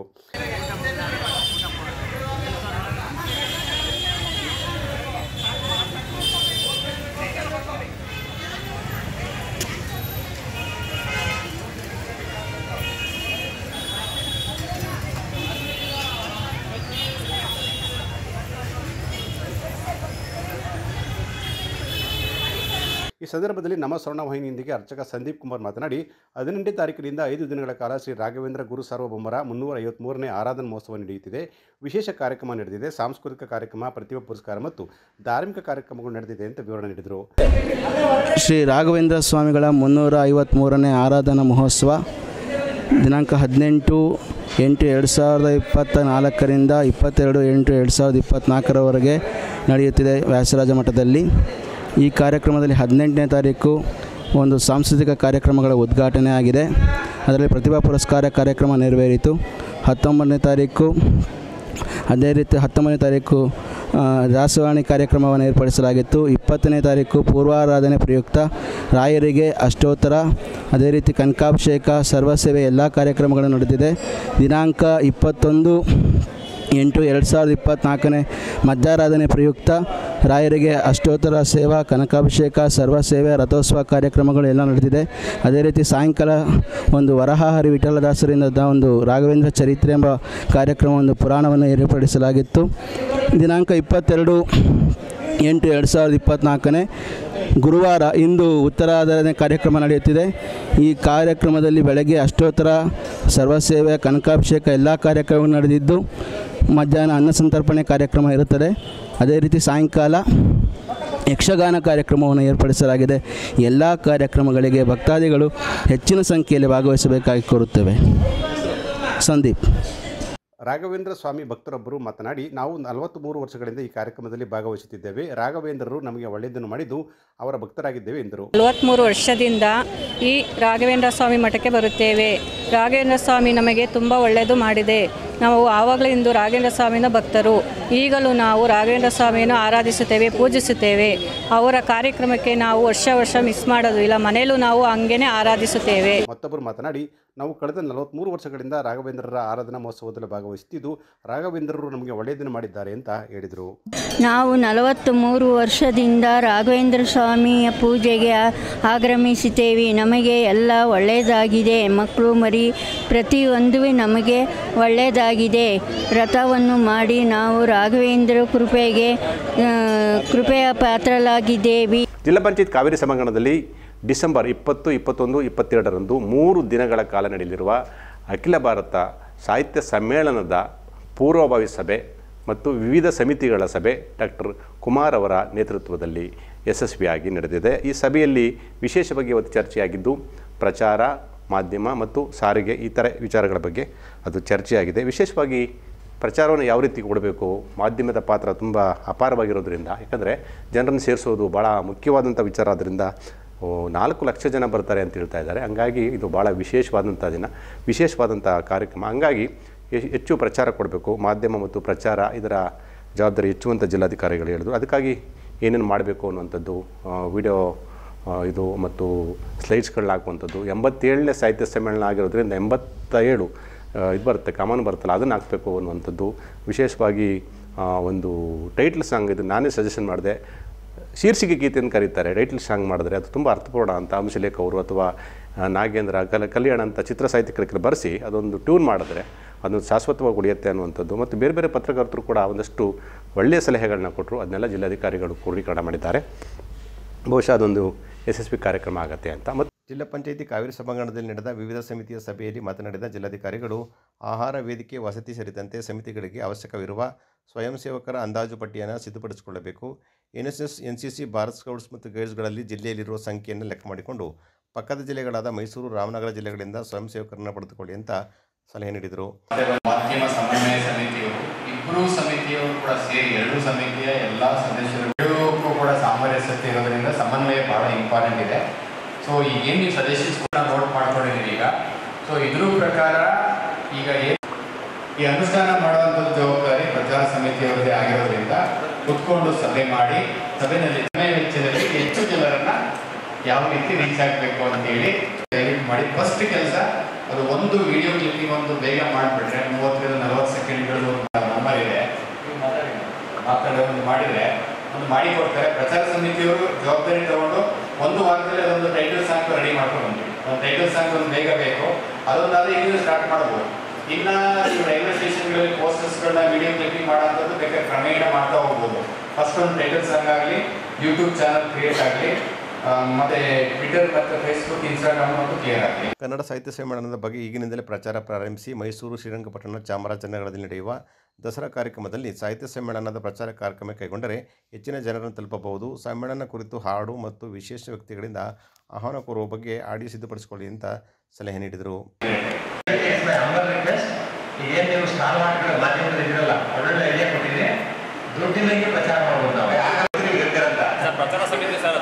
ಈ ಸಂದರ್ಭದಲ್ಲಿ ನಮ್ಮ ಸ್ವರ್ಣ ವಾಹಿನಿಯೊಂದಿಗೆ ಅರ್ಚಕ ಸಂದೀಪ್ ಕುಮಾರ್ ಮಾತನಾಡಿ ಹದಿನೆಂಟನೇ ತಾರೀಕಿನಿಂದ ಐದು ದಿನಗಳ ಕಾಲ ಶ್ರೀ ರಾಘವೇಂದ್ರ ಗುರು ಸಾರ್ವಭೌಮರ ಮುನ್ನೂರ ಐವತ್ತ್ಮೂರನೇ ಆರಾಧನಾ ಮಹೋತ್ಸವ ನಡೆಯುತ್ತಿದೆ ವಿಶೇಷ ಕಾರ್ಯಕ್ರಮ ನಡೆದಿದೆ ಸಾಂಸ್ಕೃತಿಕ ಕಾರ್ಯಕ್ರಮ ಪ್ರತಿಭಾ ಪುರಸ್ಕಾರ ಮತ್ತು ಧಾರ್ಮಿಕ ಕಾರ್ಯಕ್ರಮಗಳು ನಡೆದಿದೆ ಅಂತ ವಿವರಣೆ ನೀಡಿದರು ಶ್ರೀ ರಾಘವೇಂದ್ರ ಸ್ವಾಮಿಗಳ ಮುನ್ನೂರ ಐವತ್ತ್ಮೂರನೇ ಆರಾಧನಾ ಮಹೋತ್ಸವ ದಿನಾಂಕ ಹದಿನೆಂಟು ಎಂಟು ಎರಡು ಸಾವಿರದ ಇಪ್ಪತ್ತ ನಾಲ್ಕರಿಂದ ಇಪ್ಪತ್ತೆರಡು ಎಂಟು ಎರಡು ಸಾವಿರದ ಇಪ್ಪತ್ತ್ನಾಲ್ಕರವರೆಗೆ ನಡೆಯುತ್ತಿದೆ ವ್ಯಾಸರಾಜ ಮಠದಲ್ಲಿ ಈ ಕಾರ್ಯಕ್ರಮದಲ್ಲಿ ಹದಿನೆಂಟನೇ ತಾರೀಕು ಒಂದು ಸಾಂಸ್ಕೃತಿಕ ಕಾರ್ಯಕ್ರಮಗಳ ಉದ್ಘಾಟನೆ ಆಗಿದೆ ಅದರಲ್ಲಿ ಪ್ರತಿಭಾ ಪುರಸ್ಕಾರ ಕಾರ್ಯಕ್ರಮ ನೆರವೇರಿತು ಹತ್ತೊಂಬತ್ತನೇ ತಾರೀಕು ಅದೇ ರೀತಿ ಹತ್ತೊಂಬತ್ತನೇ ತಾರೀಕು ಆ, ದಾಸವಾಣಿ ಕಾರ್ಯಕ್ರಮವನ್ನು ಏರ್ಪಡಿಸಲಾಗಿತ್ತು ಇಪ್ಪತ್ತನೇ ತಾರೀಕು ಪೂರ್ವಾರಾಧನೆ ಪ್ರಯುಕ್ತ ರಾಯರಿಗೆ ಅಷ್ಟೋತ್ತರ ಅದೇ ರೀತಿ ಕನಕಾಭಿಷೇಕ ಸರ್ವಸೇವೆ ಎಲ್ಲ ಕಾರ್ಯಕ್ರಮಗಳು ನಡೆದಿದೆ ದಿನಾಂಕ ಇಪ್ಪತ್ತೊಂದು ಎಂಟು ಎರಡು ಸಾವಿರದ ಇಪ್ಪತ್ತ್ನಾಲ್ಕನೇ ಮಧ್ಯಾರಾಧನೆ ಪ್ರಯುಕ್ತ ರಾಯರಿಗೆ ಅಷ್ಟೋತ್ತರ ಸೇವಾ ಕನಕಾಭಿಷೇಕ ಸರ್ವಸೇವೆ ರಥೋತ್ಸವ ಕಾರ್ಯಕ್ರಮಗಳು ಎಲ್ಲ ನಡೆದಿದೆ ಅದೇ ರೀತಿ ಸಾಯಂಕಾಲ ಒಂದು ವರಹಾಹರಿ ವಿಠಲದಾಸರಿಂದ ಒಂದು ರಾಘವೇಂದ್ರ ಚರಿತ್ರೆ ಎಂಬ ಕಾರ್ಯಕ್ರಮ ಒಂದು ಪುರಾಣವನ್ನು ಏರ್ಪಡಿಸಲಾಗಿತ್ತು ದಿನಾಂಕ ಇಪ್ಪತ್ತೆರಡು ಎಂಟು ಎರಡು ಸಾವಿರದ ಇಪ್ಪತ್ತ್ನಾಲ್ಕನೇ ಗುರುವಾರ ಇಂದು ಉತ್ತರಾಧಾರಣೆ ಕಾರ್ಯಕ್ರಮ ನಡೆಯುತ್ತಿದೆ ಈ ಕಾರ್ಯಕ್ರಮದಲ್ಲಿ ಬೆಳಗ್ಗೆ ಅಷ್ಟೋತ್ತರ ಸರ್ವಸೇವೆ ಕನಕಾಭಿಷೇಕ ಎಲ್ಲ ಕಾರ್ಯಕ್ರಮಗಳು ನಡೆದಿದ್ದು ಮಧ್ಯಾಹ್ನ ಅನ್ನ ಸಂತರ್ಪಣೆ ಕಾರ್ಯಕ್ರಮ ಇರುತ್ತದೆ ಅದೇ ರೀತಿ ಸಾಯಂಕಾಲ ಯಕ್ಷಗಾನ ಕಾರ್ಯಕ್ರಮವನ್ನು ಏರ್ಪಡಿಸಲಾಗಿದೆ ಎಲ್ಲ ಕಾರ್ಯಕ್ರಮಗಳಿಗೆ ಭಕ್ತಾದಿಗಳು ಹೆಚ್ಚಿನ ಸಂಖ್ಯೆಯಲ್ಲಿ ಭಾಗವಹಿಸಬೇಕಾಗಿ ಕೋರುತ್ತೇವೆ ಸಂದೀಪ್ ರಾಘವೇಂದ್ರ ಸ್ವಾಮಿ ಭಕ್ತರೊಬ್ಬರು ಮಾತನಾಡಿ ನಾವು ನಲವತ್ತ್ಮೂರು ವರ್ಷಗಳಿಂದ ಈ ಕಾರ್ಯಕ್ರಮದಲ್ಲಿ ಭಾಗವಹಿಸುತ್ತಿದ್ದೇವೆ ರಾಘವೇಂದ್ರರು ನಮಗೆ ಒಳ್ಳೆಯದನ್ನು ಮಾಡಿದ್ದು ಅವರ ಭಕ್ತರಾಗಿದ್ದೇವೆ ಎಂದರು ನಲವತ್ತ್ಮೂರು ವರ್ಷದಿಂದ ಈ ರಾಘವೇಂದ್ರ ಸ್ವಾಮಿ ಮಠಕ್ಕೆ ಬರುತ್ತೇವೆ ರಾಘವೇಂದ್ರ ಸ್ವಾಮಿ ನಮಗೆ ತುಂಬ ಒಳ್ಳೆಯದು ಮಾಡಿದೆ ನಾವು ಆವಾಗಲಿಂದ ರಾಘವೇಂದ್ರ ಸ್ವಾಮಿನ ಭಕ್ತರು ಈಗಲೂ ನಾವು ರಾಘವೇಂದ್ರ ಸ್ವಾಮಿಯನ್ನು ಆರಾಧಿಸುತ್ತೇವೆ ಪೂಜಿಸುತ್ತೇವೆ ಅವರ ಕಾರ್ಯಕ್ರಮಕ್ಕೆ ನಾವು ವರ್ಷ ವರ್ಷ ಮಿಸ್ ಮಾಡೋದು ಇಲ್ಲ ಮನೆಯಲ್ಲೂ ನಾವು ಹಂಗೇನೆ ಆರಾಧಿಸುತ್ತೇವೆ ಮತ್ತೊಬ್ಬರು ಮಾತನಾಡಿ ನಾವು ಕಳೆದ ನಲವತ್ತ್ಮೂರು ವರ್ಷಗಳಿಂದ ರಾಘವೇಂದ್ರರ ಆರಾಧನಾ ಮಹೋತ್ಸವದಲ್ಲಿ ಭಾಗವಹಿಸುತ್ತಿದ್ದು ರಾಘವೇಂದ್ರರು ನಮಗೆ ಒಳ್ಳೆಯದನ್ನು ಮಾಡಿದ್ದಾರೆ ಅಂತ ಹೇಳಿದರು ನಾವು ನಲವತ್ತು ಮೂರು ವರ್ಷದಿಂದ ರಾಘವೇಂದ್ರ ಸ್ವಾಮಿಯ ಪೂಜೆಗೆ ಆ- ಆಗಮಿಸುತ್ತೇವೆ ನಮಗೆ ಎಲ್ಲ ಒಳ್ಳೆಯದಾಗಿದೆ ಮಕ್ಕಳು ಮರಿ ಪ್ರತಿಯೊಂದು ನಮಗೆ ಒಳ್ಳೆಯದಾಗಿದೆ ವ್ರತವನ್ನು ಮಾಡಿ ನಾವು ರಾಘವೇಂದ್ರ ಕೃಪೆಗೆ ಆ, ಕೃಪೆಯ ಪಾತ್ರರಾಗಿದ್ದೇವೆ ಜಿಲ್ಲಾ ಪಂಚಾಯತ್ ಕಾವೇರಿ ಸಭಾಂಗಣದಲ್ಲಿ ಡಿಸೆಂಬರ್ ಇಪ್ಪತ್ತು ಇಪ್ಪತ್ತೊಂದು ಇಪ್ಪತ್ತೆರಡರಂದು ಮೂರು ದಿನಗಳ ಕಾಲ ನಡೆಯಲಿರುವ ಅಖಿಲ ಭಾರತ ಸಾಹಿತ್ಯ ಸಮ್ಮೇಳನದ ಪೂರ್ವಭಾವಿ ಸಭೆ ಮತ್ತು ವಿವಿಧ ಸಮಿತಿಗಳ ಸಭೆ ಡಾಕ್ಟರ್ ಕುಮಾರ್ ಅವರ ನೇತೃತ್ವದಲ್ಲಿ ಯಶಸ್ವಿಯಾಗಿ ನಡೆದಿದೆ ಈ ಸಭೆಯಲ್ಲಿ ವಿಶೇಷವಾಗಿ ಇವತ್ತು ಚರ್ಚೆಯಾಗಿದ್ದು ಪ್ರಚಾರ ಮಾಧ್ಯಮ ಮತ್ತು ಸಾರಿಗೆ ಈ ಥರ ವಿಚಾರಗಳ ಬಗ್ಗೆ ಅದು ಚರ್ಚೆಯಾಗಿದೆ ವಿಶೇಷವಾಗಿ ಪ್ರಚಾರವನ್ನು ಯಾವ ರೀತಿ ಕೊಡಬೇಕು ಮಾಧ್ಯಮದ ಪಾತ್ರ ತುಂಬ ಅಪಾರವಾಗಿರೋದ್ರಿಂದ ಯಾಕಂದರೆ ಜನರನ್ನು ಸೇರಿಸೋದು ಭಾಳ ಮುಖ್ಯವಾದಂಥ ವಿಚಾರ ಆದ್ದರಿಂದ ಓ, ನಾಲ್ಕು ಲಕ್ಷ ಜನ ಬರ್ತಾರೆ ಅಂತ ಹೇಳ್ತಾ ಇದ್ದಾರೆ ಹಂಗಾಗಿ ಇದು ಭಾಳ ವಿಶೇಷವಾದಂಥ ದಿನ ವಿಶೇಷವಾದಂಥ ಕಾರ್ಯಕ್ರಮ ಹಂಗಾಗಿ ಹೆ- ಹೆಚ್ಚು ಪ್ರಚಾರ ಕೊಡಬೇಕು ಮಾಧ್ಯಮ ಮತ್ತು ಪ್ರಚಾರ ಇದರ ಜವಾಬ್ದಾರಿ ಹೆಚ್ಚುವಂಥ ಜಿಲ್ಲಾಧಿಕಾರಿಗಳು ಹೇಳಿದ್ರು ಅದಕ್ಕಾಗಿ ಏನೇನು ಮಾಡಬೇಕು ಅನ್ನುವಂಥದ್ದು ವಿಡಿಯೋ ಇದು ಮತ್ತು ಸ್ಲೈಡ್ಸ್ಗಳನ್ನ ಹಾಕುವಂಥದ್ದು ಎಂಬತ್ತೇಳನೇ ಸಾಹಿತ್ಯ ಸಮ್ಮೇಳನ ಆಗಿರೋದ್ರಿಂದ ಎಂಬತ್ತ ಏಳು ಇದು ಬರುತ್ತೆ ಕಾಮನ್ ಬರುತ್ತಲ್ಲ ಅದನ್ನು ಹಾಕಬೇಕು ಅನ್ನುವಂಥದ್ದು ವಿಶೇಷವಾಗಿ ಆ, ಒಂದು ಟೈಟ್ಲ್ ಸಾಂಗ್ ಇದು ನಾನೇ ಸಜೆಷನ್ ಮಾಡಿದೆ ಶೀರ್ಷಿಕೆ ಗೀತೆಯನ್ನು ಕರೀತಾರೆ ಟೈಟ್ಲ್ ಸಾಂಗ್ ಮಾಡಿದ್ರೆ ಅದು ತುಂಬ ಅರ್ಥಪೂರ್ಣ ಅಂತ ಹಂಸಲೇಖ ಅವರು ಅಥವಾ ಆ, ನಾಗೇಂದ್ರ ಕಲ ಕಲ್ಯಾಣ ಅಂತ ಚಿತ್ರ ಸಾಹಿತ್ಯಕರಿಗೆ ಬರೆಸಿ ಅದೊಂದು ಟ್ಯೂನ್ ಮಾಡಿದ್ರೆ ಅದೊಂದು ಶಾಶ್ವತವಾಗಿ ಉಳಿಯುತ್ತೆ ಅನ್ನುವಂಥದ್ದು ಮತ್ತು ಬೇರೆ ಬೇರೆ ಪತ್ರಕರ್ತರು ಕೂಡ ಒಂದಷ್ಟು ಒಳ್ಳೆಯ ಸಲಹೆಗಳನ್ನ ಕೊಟ್ಟರು ಅದನ್ನೆಲ್ಲ ಜಿಲ್ಲಾಧಿಕಾರಿಗಳು ಕ್ರೋಢೀಕರಣ ಮಾಡಿದ್ದಾರೆ ಬಹುಶಃ ಅದೊಂದು ಯಶಸ್ವಿ ಕಾರ್ಯಕ್ರಮ ಆಗತ್ತೆ ಅಂತ ಮತ್ತು ಜಿಲ್ಲಾ ಪಂಚಾಯಿತಿ ಕಾವೇರಿ ಸಭಾಂಗಣದಲ್ಲಿ ನಡೆದ ವಿವಿಧ ಸಮಿತಿಯ ಸಭೆಯಲ್ಲಿ ಮಾತನಾಡಿದ ಜಿಲ್ಲಾಧಿಕಾರಿಗಳು ಆಹಾರ ವೇದಿಕೆ ವಸತಿ ಸೇರಿದಂತೆ ಸಮಿತಿಗಳಿಗೆ ಅವಶ್ಯಕವಿರುವ ಸ್ವಯಂ ಸೇವಕರ ಅಂದಾಜು ಪಟ್ಟಿಯನ್ನು ಸಿದ್ಧಪಡಿಸಿಕೊಳ್ಳಬೇಕು N S S N C C Bharat scouts ಮತ್ತು ಗೈಡ್ಸ್ಗಳಲ್ಲಿ ಜಿಲ್ಲೆಯಲ್ಲಿರುವ ಸಂಖ್ಯೆಯನ್ನು ಲೆಕ್ಕ ಮಾಡಿಕೊಂಡು ಪಕ್ಕದ ಜಿಲ್ಲೆಗಳಾದ ಮೈಸೂರು ರಾಮನಗರ ಜಿಲ್ಲೆಗಳಿಂದ ಸ್ವಯಂ ಸೇವಕರನ್ನು ಪಡೆದುಕೊಳ್ಳಿ ಅಂತ ಸಲಹೆ ನೀಡಿದರು ಮಾಧ್ಯಮ ಸಮನ್ವಯ ಸಮಿತಿಯವರು ಇಬ್ಬರು ಸಮಿತಿಯವರು ಕೂಡ ಸೇರಿ ಎರಡು ಸಮಿತಿಯ ಎಲ್ಲ ಸದಸ್ಯರು ಎರಡಕ್ಕೂ ಕೂಡ ಸಾಮರಸ್ಯತೆ ಇರೋದ್ರಿಂದ ಸಮನ್ವಯ ಬಹಳ ಇಂಪಾರ್ಟೆಂಟ್ ಇದೆ ಸೊ ಈಗೇನು ನೀವು ಸಜೆಷನ್ಸ್ ಕೂಡ ನೋಟ್ ಮಾಡ್ಕೊಂಡಿದ್ದೀರಿ ಈಗ ಸೊ ಇದ್ರ ಪ್ರಕಾರ ಈಗ ಏನು ಈ ಅನುಷ್ಠಾನ ಮಾಡುವಂಥದ್ದು ಜವಾಬ್ದಾರಿ ಪ್ರಚಾರ ಸಮಿತಿಯವರದೇ ಆಗಿರೋದ್ರಿಂದ ಕುತ್ಕೊಂಡು ಸಭೆ ಮಾಡಿ ಸಭೆಯಲ್ಲಿ ಸಮಯ ವೆಚ್ಚದಲ್ಲಿ ಹೆಚ್ಚು ಜನರನ್ನ ಯಾವ ರೀತಿ ರೀಚ್ ಆಗಬೇಕು ಅಂತೇಳಿ ದಯವಿಟ್ಟು ಮಾಡಿ ಫಸ್ಟ್ ಕೆಲಸ ಅದು ಒಂದು ವಿಡಿಯೋ ಕ್ಲಿಪ್ಪಿಂಗ್ ಒಂದು ಬೇಗ ಮಾಡಿಬಿಟ್ರೆ ಮೂವತ್ತರಿಂದ ನಲವತ್ತು ಸೆಕೆಂಡ್ಗಳು ನಂಬರ್ ಇದೆ ನೀವು ಮಾತಾಡಿ ಮಾತಾಡೋ ಒಂದು ಮಾಡಿದ್ರೆ ಒಂದು ಮಾಡಿ ಕೊಡ್ತಾರೆ ಪ್ರಚಾರ ಸಮಿತಿಯವರು ಜವಾಬ್ದಾರಿ ತಗೊಂಡು ಒಂದು ವಾರದಲ್ಲಿ ಅದೊಂದು ಟೈಟಲ್ ಸಾಂಗ್ ರೆಡಿ ಮಾಡ್ಕೊಂಡು ಬಂದ್ವಿ ಒಂದು ಟೈಟಲ್ ಸಾಂಗ್ ಒಂದು ಬೇಗ ಬೇಕು ಅದೊಂದಾದ್ರೆ ಈಗ ಸ್ಟಾರ್ಟ್ ಮಾಡ್ಬೋದು ಇನ್ನ ನೀವು ರೈಲ್ವೆ ಸ್ಟೇಷನ್ಗಳಲ್ಲಿ ಪೋಸ್ಟರ್ಸ್ಗಳನ್ನ ವಿಡಿಯೋ ಕ್ಲಿಪ್ಪಿಂಗ್ ಮಾಡೋಂಥದ್ದು ಬೇಕಾದ್ರೆ ಕ್ರಮೇಣ ಮಾಡ್ತಾ ಹೋಗ್ಬೋದು ಫಸ್ಟ್ ಒಂದು ಟೈಟಲ್ ಸಾಂಗ್ ಆಗಲಿ ಯೂಟ್ಯೂಬ್ ಚಾನಲ್ ಕ್ರಿಯೇಟ್ ಆಗಲಿ ಮತ್ತೆ ಟ್ವಿಟರ್ ಮತ್ತು ಫೇಸ್ಬುಕ್ ಇನ್ಸ್ಟಾಗ್ರಾಮ್ ಮತ್ತು ಕ್ಲಿಯರ್ ಆಗಲಿ ಕನ್ನಡ ಸಾಹಿತ್ಯ ಸಮ್ಮೇಳನದ ಬಗ್ಗೆ ಈಗಿನಿಂದಲೇ ಪ್ರಚಾರ ಪ್ರಾರಂಭಿಸಿ ಮೈಸೂರು ಶ್ರೀರಂಗಪಟ್ಟಣ ಚಾಮರಾಜನಗರದಲ್ಲಿ ನಡೆಯುವ ದಸರಾ ಕಾರ್ಯಕ್ರಮದಲ್ಲಿ ಸಾಹಿತ್ಯ ಸಮ್ಮೇಳನದ ಪ್ರಚಾರ ಕಾರ್ಯಕ್ರಮ ಕೈಗೊಂಡರೆ ಹೆಚ್ಚಿನ ಜನರನ್ನು ತಲುಪಬಹುದು ಸಮ್ಮೇಳನ ಕುರಿತು ಹಾಡು ಮತ್ತು ವಿಶೇಷ ವ್ಯಕ್ತಿಗಳಿಂದ ಆಹ್ವಾನ ಕೋರುವ ಬಗ್ಗೆ ಆಡಿಯೋ ಸಿದ್ಧಪಡಿಸಿಕೊಳ್ಳಿ ಅಂತ ಸಲಹೆ ನೀಡಿದರು ಏನು ನೀವು ಸ್ಟಾರ್ ಮಾಡಿದ್ರೆ ಮಾಧ್ಯಮದಲ್ಲಿ ಇದ್ರಲ್ಲ ಒಳ್ಳೊಳ್ಳೆ ಐಡಿಯಾ ಕೊಟ್ಟಿದ್ರೆ ದುಡ್ಡಿನಂಗೆ ಪ್ರಚಾರ ಮಾಡ್ಬೋದು ನಾವು ಯಾಕಂದ್ರೆ ಇರ್ತೀರಂತ ಪ್ರಚಾರ ಸಮಿತಿ ಸರ್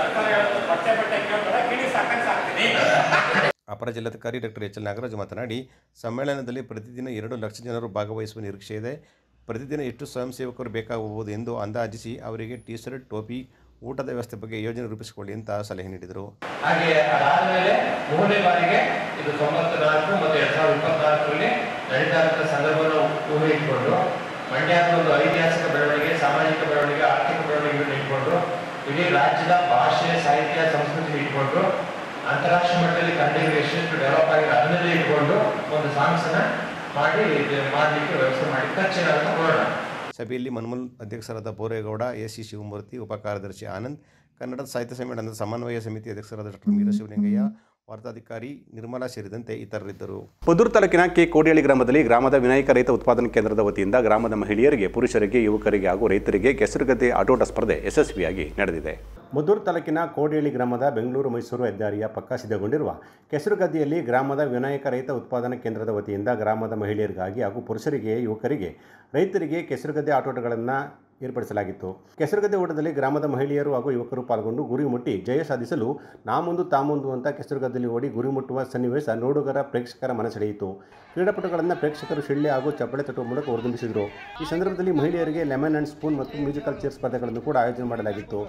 ಜಿಲ್ಲಾಧಿಕಾರಿ ಡಾಕ್ಟರ್ ಎಚ್ ಎಲ್ ನಾಗರಾಜ್ ಮಾತನಾಡಿ ಸಮ್ಮೇಳನದಲ್ಲಿ ಪ್ರತಿದಿನ ಎರಡು ಲಕ್ಷ ಜನರು ಭಾಗವಹಿಸುವ ನಿರೀಕ್ಷೆ ಇದೆ ಪ್ರತಿದಿನ ಎಷ್ಟು ಸ್ವಯಂ ಸೇವಕರು ಬೇಕಾಗಬಹುದು ಎಂದು ಅಂದಾಜಿಸಿ ಅವರಿಗೆ ಟಿ ಶರ್ಟ್ ಟೋಪಿ ಊಟದ ವ್ಯವಸ್ಥೆ ಬಗ್ಗೆ ಯೋಜನೆ ರೂಪಿಸಿಕೊಳ್ಳಿ ಅಂತ ಸಲಹೆ ನೀಡಿದರು ಹಾಗೆ ಅದಾದಮೇಲೆ ಮೂರನೇ ಬಾರಿಗೆ ಇದು ತೊಂಬತ್ತು ನಾಲ್ಕು ಮತ್ತು ಎರಡ್ ಸಾವಿರದ ಇಪ್ಪತ್ನಾಲ್ಕರಲ್ಲಿ ನಡೀತಾ ಇರುವಂತಹ ಸಂದರ್ಭವನ್ನು ಊಹೆ ಇಟ್ಕೊಂಡು ಮಂಡ್ಯದ ಒಂದು ಐತಿಹಾಸಿಕ ಬೆಳವಣಿಗೆ ಸಾಮಾಜಿಕ ಬೆಳವಣಿಗೆ ಆರ್ಥಿಕ ಬೆಳವಣಿಗೆಗಳನ್ನು ಇಟ್ಕೊಂಡು ಇಡೀ ರಾಜ್ಯದ ಭಾಷೆ ಸಾಹಿತ್ಯ ಸಂಸ್ಕೃತಿ ಇಟ್ಕೊಂಡು ಅಂತಾರಾಷ್ಟ್ರೀಯ ಮಟ್ಟದಲ್ಲಿ ಕನ್ನಡಿಗರು ಎಷ್ಟೆಷ್ಟು ಡೆವಲಪ್ ಆಗಿದೆ ಅದನ್ನೆಲ್ಲ ಇಟ್ಕೊಂಡು ಒಂದು ಸಾಂಗ್ಸ್ ಅನ್ನ ಮಾಡಿ ಇದು ಮಾಡಲಿಕ್ಕೆ ವ್ಯವಸ್ಥೆ ಮಾಡಿ ಖರ್ಚೇನಾಗುತ್ತೆ ನೋಡೋಣ ಸಭೆಯಲ್ಲಿ ಮನ್ಮೂಲ್ ಅಧ್ಯಕ್ಷರಾದ ಬೋರೇಗೌಡ ಎ ಸಿ ಶಿವಮೂರ್ತಿ ಉಪ ಕಾರ್ಯದರ್ಶಿ ಆನಂದ್ ಕನ್ನಡ ಸಾಹಿತ್ಯ ಸಮ್ಮೇಳನದ ಸಮನ್ವಯ ಸಮಿತಿ ಅಧ್ಯಕ್ಷರಾದ ಡಾಕ್ಟರ್ ಮೀರ ಶಿವಲಿಂಗಯ್ಯ ವಾರ್ತಾಧಿಕಾರಿ ನಿರ್ಮಲಾ ಸೇರಿದಂತೆ ಇತರರಿದ್ದರು ಪುದೂರು ತಾಲೂಕಿನ ಕೆ ಕೋಡಿಹಳ್ಳಿ ಗ್ರಾಮದಲ್ಲಿ ಗ್ರಾಮದ ವಿನಾಯಕ ರೈತ ಉತ್ಪಾದನಾ ಕೇಂದ್ರದ ವತಿಯಿಂದ ಗ್ರಾಮದ ಮಹಿಳೆಯರಿಗೆ ಪುರುಷರಿಗೆ ಯುವಕರಿಗೆ ಹಾಗೂ ರೈತರಿಗೆ ಕೆಸರುಗದ್ದೆ ಆಟೋಟ ಸ್ಪರ್ಧೆ ಯಶಸ್ವಿಯಾಗಿ ನಡೆದಿದೆ ಮುದ್ದೂರು ತಾಲೂಕಿನ ಕೋಡಿಹಳ್ಳಿ ಗ್ರಾಮದ ಬೆಂಗಳೂರು ಮೈಸೂರು ಹೆದ್ದಾರಿಯ ಪಕ್ಕ ಸಿದ್ಧಗೊಂಡಿರುವ ಕೆಸರುಗದ್ದಿಯಲ್ಲಿ ಗ್ರಾಮದ ವಿನಾಯಕ ರೈತ ಉತ್ಪಾದನಾ ಕೇಂದ್ರದ ವತಿಯಿಂದ ಗ್ರಾಮದ ಮಹಿಳೆಯರಿಗಾಗಿ ಹಾಗೂ ಪುರುಷರಿಗೆ ಯುವಕರಿಗೆ ರೈತರಿಗೆ ಕೆಸರುಗದ್ದೆ ಆಟೋಟಗಳನ್ನು ಏರ್ಪಡಿಸಲಾಗಿತ್ತು ಕೆಸರುಗದ್ದೆ ಓಟದಲ್ಲಿ ಗ್ರಾಮದ ಮಹಿಳೆಯರು ಹಾಗೂ ಯುವಕರು ಪಾಲ್ಗೊಂಡು ಗುರಿ ಮುಟ್ಟಿ ಜಯ ಸಾಧಿಸಲು ನಾ ಮುಂದು ತಾ ಮುಂದು ಅಂತ ಕೆಸರುಗದ್ದಲ್ಲಿ ಓಡಿ ಗುರಿ ಮುಟ್ಟುವ ಸನ್ನಿವೇಶ ನೋಡುಗರ ಪ್ರೇಕ್ಷಕರ ಮನಸೆಳೆಯಿತು ಕ್ರೀಡಾಪಟುಗಳನ್ನು ಪ್ರೇಕ್ಷಕರು ಶಿಳ್ಳೆ ಹಾಗೂ ಚಪ್ಪಳೆ ತಟ್ಟುವ ಮೂಲಕ ಹುರಿದುಂಬಿಸಿದರು ಈ ಸಂದರ್ಭದಲ್ಲಿ ಮಹಿಳೆಯರಿಗೆ ಲೆಮನ್ ಆ್ಯಂಡ್ ಸ್ಪೂನ್ ಮತ್ತು ಮ್ಯೂಸಿಕಲ್ ಚೇರ್ ಸ್ಪರ್ಧೆಗಳನ್ನು ಕೂಡ ಆಯೋಜನೆ ಮಾಡಲಾಗಿತ್ತು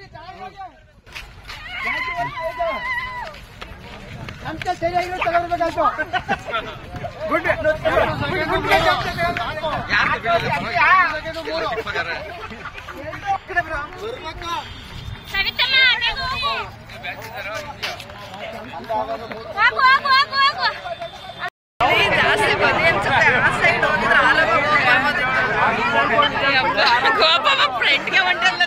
ಜಾಸ್ತಿ ಬನ್ನಿ ಅನ್ಸುತ್ತೆ ಆ ಸೈಡ್ ಹೋಗಿದ್ರೆ ಆರಾಮಾಗಿ ಗೋಪಾಮ ಫ್ರೆಂಡ್ಗೆ ಹೊಂಟಲ್ಲ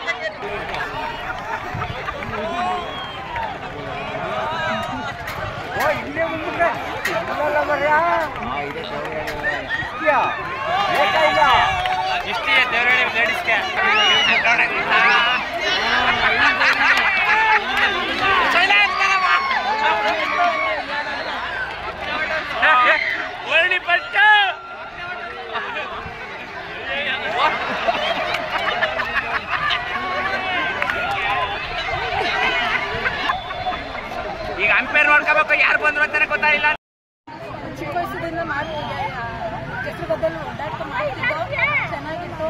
ಈಗ ಅಂಪೇರ್ ನೋಡ್ಕೋಬೇಕು ಯಾರು ಬಂದ್ರು ಅಂತಾನೆ ಗೊತ್ತಾಗಿಲ್ಲ ಚಿಕ್ಕ ವಯಸ್ಸಿನಿಂದ ಮಾಡ್ತಿದ್ದೆ ಕೆಸರು ಗದ್ದೆಲ್ಲ ಓಡಾಟ ಮಾಡ್ತಿದ್ದೋ ಚೆನ್ನಾಗಿತ್ತು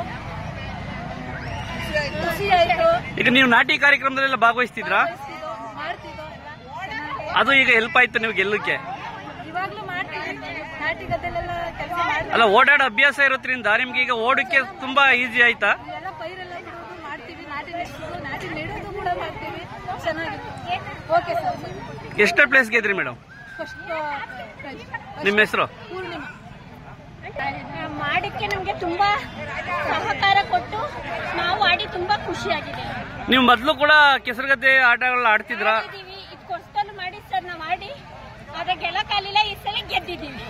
ಖುಷಿ ಆಯ್ತು ಈಗ ನೀವು ನಾಟಿ ಕಾರ್ಯಕ್ರಮದಲ್ಲೆಲ್ಲ ಭಾಗವಹಿಸ್ತಿದ್ರಾ ಮಾಡ್ತಿದ್ದೋ ಎಲ್ಲ ಅದು ಈಗ ಹೆಲ್ಪ್ ಆಯ್ತು ನೀವು ಗೆಲ್ಲಕ್ಕೆ ಇವಾಗ್ಲೂ ಮಾಡ್ತೀವಿ ನಾಟಿ ಗದ್ದೆಲೆಲ್ಲ ಕೆಲಸ ಮಾಡ್ತೀವಿ ಅಲ್ಲ ಓಡಾಡೋ ಅಭ್ಯಾಸ ಇರೋದ್ರಿಂದ ನಿಮ್ಗೆ ಈಗ ಓಡಕ್ಕೆ ತುಂಬಾ ಈಸಿ ಆಯ್ತಾ ಎಲ್ಲ ಪೈರೆಲ್ಲ ಬಿಡೋದು ಮಾಡ್ತೀವಿ ನಾಟಿ ನೆಡೋದು ನಾಟಿ ನೆಡೋದು ಕೂಡ ಮಾಡ್ತೀವಿ ಚೆನ್ನಾಗಿತ್ತು ಓಕೆ ಸರ್ ಎಷ್ಟೇ ಪ್ಲೇಸ್ ಗೆದ್ರಿ ಮೇಡಮ್ ಫಸ್ಟ್ ನಿಮ್ಮ ಹೆಸರು ಪೂರ್ಣಿಮಾ ಮಾಡಕ್ಕೆ ನಮಗೆ ತುಂಬಾ ಸಹಕಾರ ಕೊಟ್ಟು ನಾವು ಆಡಿ ತುಂಬಾ ಖುಷಿಯಾಗಿದೆ ನೀವು ಮೊದಲು ಕೂಡ ಕೆಸರುಗದ್ದೆ ಆಟಗಳನ್ನ ಆಡ್ತಿದ್ರಾ ಇದೀವಿ ಇದು ಕೊಸ್ತಲು ಮಾಡಿ ಸರ್ ನಾವು ಆಡಿ ಆದ್ರೆ ಗೆಲ್ಲಕ್ಕಾಗಲಿಲ್ಲ ಈ ಸಲ ಗೆದ್ದಿದ್ದೀವಿ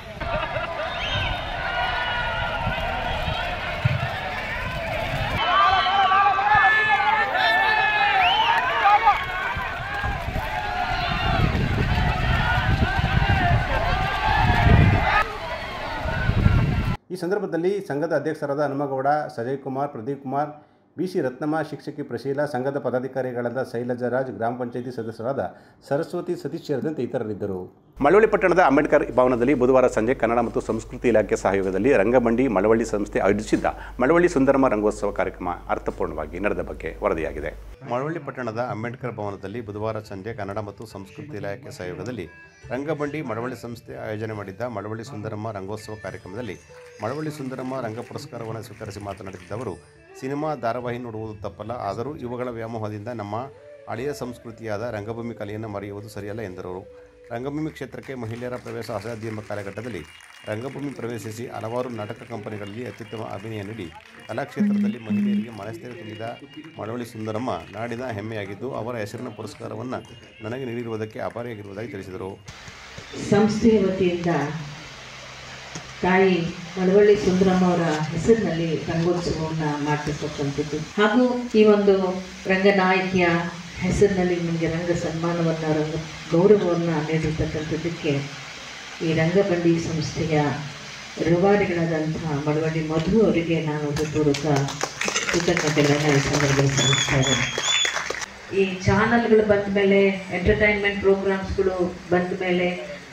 ಈ ಸಂದರ್ಭದಲ್ಲಿ ಸಂಘದ ಅಧ್ಯಕ್ಷರಾದ ಹನುಮಗೌಡ ಸಜಯ್ ಕುಮಾರ್ ಪ್ರದೀಪ್ ಕುಮಾರ್ ಬಿ ಸಿ ರತ್ನಮ್ಮ ಶಿಕ್ಷಕಿ ಪ್ರಶೀಲಾ ಸಂಘದ ಪದಾಧಿಕಾರಿಗಳಾದ ಶೈಲಜಾರಾಜ್ ಗ್ರಾಮ ಪಂಚಾಯಿತಿ ಸದಸ್ಯರಾದ ಸರಸ್ವತಿ ಸತೀಶ್ ಸೇರಿದಂತೆ ಇತರರಿದ್ದರು ಮಳವಳ್ಳಿ ಪಟ್ಟಣದ ಅಂಬೇಡ್ಕರ್ ಭವನದಲ್ಲಿ ಬುಧವಾರ ಸಂಜೆ ಕನ್ನಡ ಮತ್ತು ಸಂಸ್ಕೃತಿ ಇಲಾಖೆ ಸಹಯೋಗದಲ್ಲಿ ರಂಗಮಂಡಿ ಮಳವಳ್ಳಿ ಸಂಸ್ಥೆ ಆಯೋಜಿಸಿದ್ದ ಮಳವಳ್ಳಿ ಸುಂದರಮ ರಂಗೋತ್ಸವ ಕಾರ್ಯಕ್ರಮ ಅರ್ಥಪೂರ್ಣವಾಗಿ ನಡೆದ ಬಗ್ಗೆ ವರದಿಯಾಗಿದೆ ಮಳವಳ್ಳಿ ಪಟ್ಟಣದ ಅಂಬೇಡ್ಕರ್ ಭವನದಲ್ಲಿ ಬುಧವಾರ ಸಂಜೆ ಕನ್ನಡ ಮತ್ತು ಸಂಸ್ಕೃತಿ ಇಲಾಖೆ ಸಹಯೋಗದಲ್ಲಿ ರಂಗಬಂಡಿ ಮಳವಳ್ಳಿ ಸಂಸ್ಥೆ ಆಯೋಜನೆ ಮಾಡಿದ್ದ ಮಳವಳ್ಳಿ ಸುಂದರಮ್ಮ ರಂಗೋತ್ಸವ ಕಾರ್ಯಕ್ರಮದಲ್ಲಿ ಮಳವಳ್ಳಿ ಸುಂದರಮ್ಮ ರಂಗ ಪುರಸ್ಕಾರವನ್ನು ಸ್ವೀಕರಿಸಿ ಮಾತನಾಡಿದ್ದ ಅವರು ಸಿನಿಮಾ ಧಾರಾವಾಹಿ ನೋಡುವುದು ತಪ್ಪಲ್ಲ ಆದರೂ ಇವುಗಳ ವ್ಯಾಮೋಹದಿಂದ ನಮ್ಮ ಹಳೆಯ ಸಂಸ್ಕೃತಿಯಾದ ರಂಗಭೂಮಿ ಕಲೆಯನ್ನು ಮರೆಯುವುದು ಸರಿಯಲ್ಲ ಎಂದರು ರಂಗಭೂಮಿ ಕ್ಷೇತ್ರಕ್ಕೆ ಮಹಿಳೆಯರ ಪ್ರವೇಶ ಅಸಾಧ್ಯ ಎಂಬ ಕಾಲಘಟ್ಟದಲ್ಲಿ ರಂಗಭೂಮಿ ಪ್ರವೇಶಿಸಿ ಹಲವಾರು ನಾಟಕ ಕಂಪನಿಗಳಲ್ಲಿ ಅತ್ಯುತ್ತಮ ಅಭಿನಯ ನೀಡಿ ಕಲಾಕ್ಷೇತ್ರದಲ್ಲಿ ಮಹಿಳೆಯರಿಗೆ ಮನಸ್ಥೈರ್ಯ ತುಂಬಿದ ಮಳವಳ್ಳಿ ಸುಂದರಮ್ಮ ನಾಡಿನ ಹೆಮ್ಮೆಯಾಗಿದ್ದು ಅವರ ಹೆಸರಿನ ಪುರಸ್ಕಾರವನ್ನು ನನಗೆ ನೀಡಿರುವುದಕ್ಕೆ ಅಪಾರಿಯಾಗಿರುವುದಾಗಿ ತಿಳಿಸಿದರು ಸಂಸ್ಥೆಯ ವತಿಯಿಂದ ತಾಯಿ ಮಳವಳ್ಳಿ ಸುಂದರಮ್ಮ ಅವರ ಹೆಸರಿನಲ್ಲಿ ರಂಗೋತ್ಸವವನ್ನು ಮಾಡ್ತಿರ್ತಕ್ಕಂಥದ್ದು ಹಾಗೂ ಈ ಒಂದು ರಂಗನಾಯಕಿಯ ಹೆಸರಿನಲ್ಲಿ ನಿಮಗೆ ರಂಗ ಸನ್ಮಾನವನ್ನು ರಂಗ ಗೌರವವನ್ನು ನೀಡಿರ್ತಕ್ಕಂಥದ್ದಕ್ಕೆ ಈ ರಂಗಬಂಡಿ ಸಂಸ್ಥೆಯ ರೂವಾರಿಗಳಾದಂತಹ ಮಳವಳ್ಳಿ ಮಧು ಅವರಿಗೆ ನಾನು ಹೃತ್ಪೂರ್ವಕ ಕೃತಜ್ಞತೆಗಳನ್ನು ಈ ಸಂದರ್ಭದಲ್ಲಿ ಸಲ್ಲಿಸ್ತಾ ಇದ್ದೇನೆ ಈ ಚಾನಲ್ಗಳು ಬಂದ ಮೇಲೆ ಎಂಟರ್ಟೈನ್ಮೆಂಟ್ ಪ್ರೋಗ್ರಾಮ್ಸ್ಗಳು ಬಂದ ಮೇಲೆ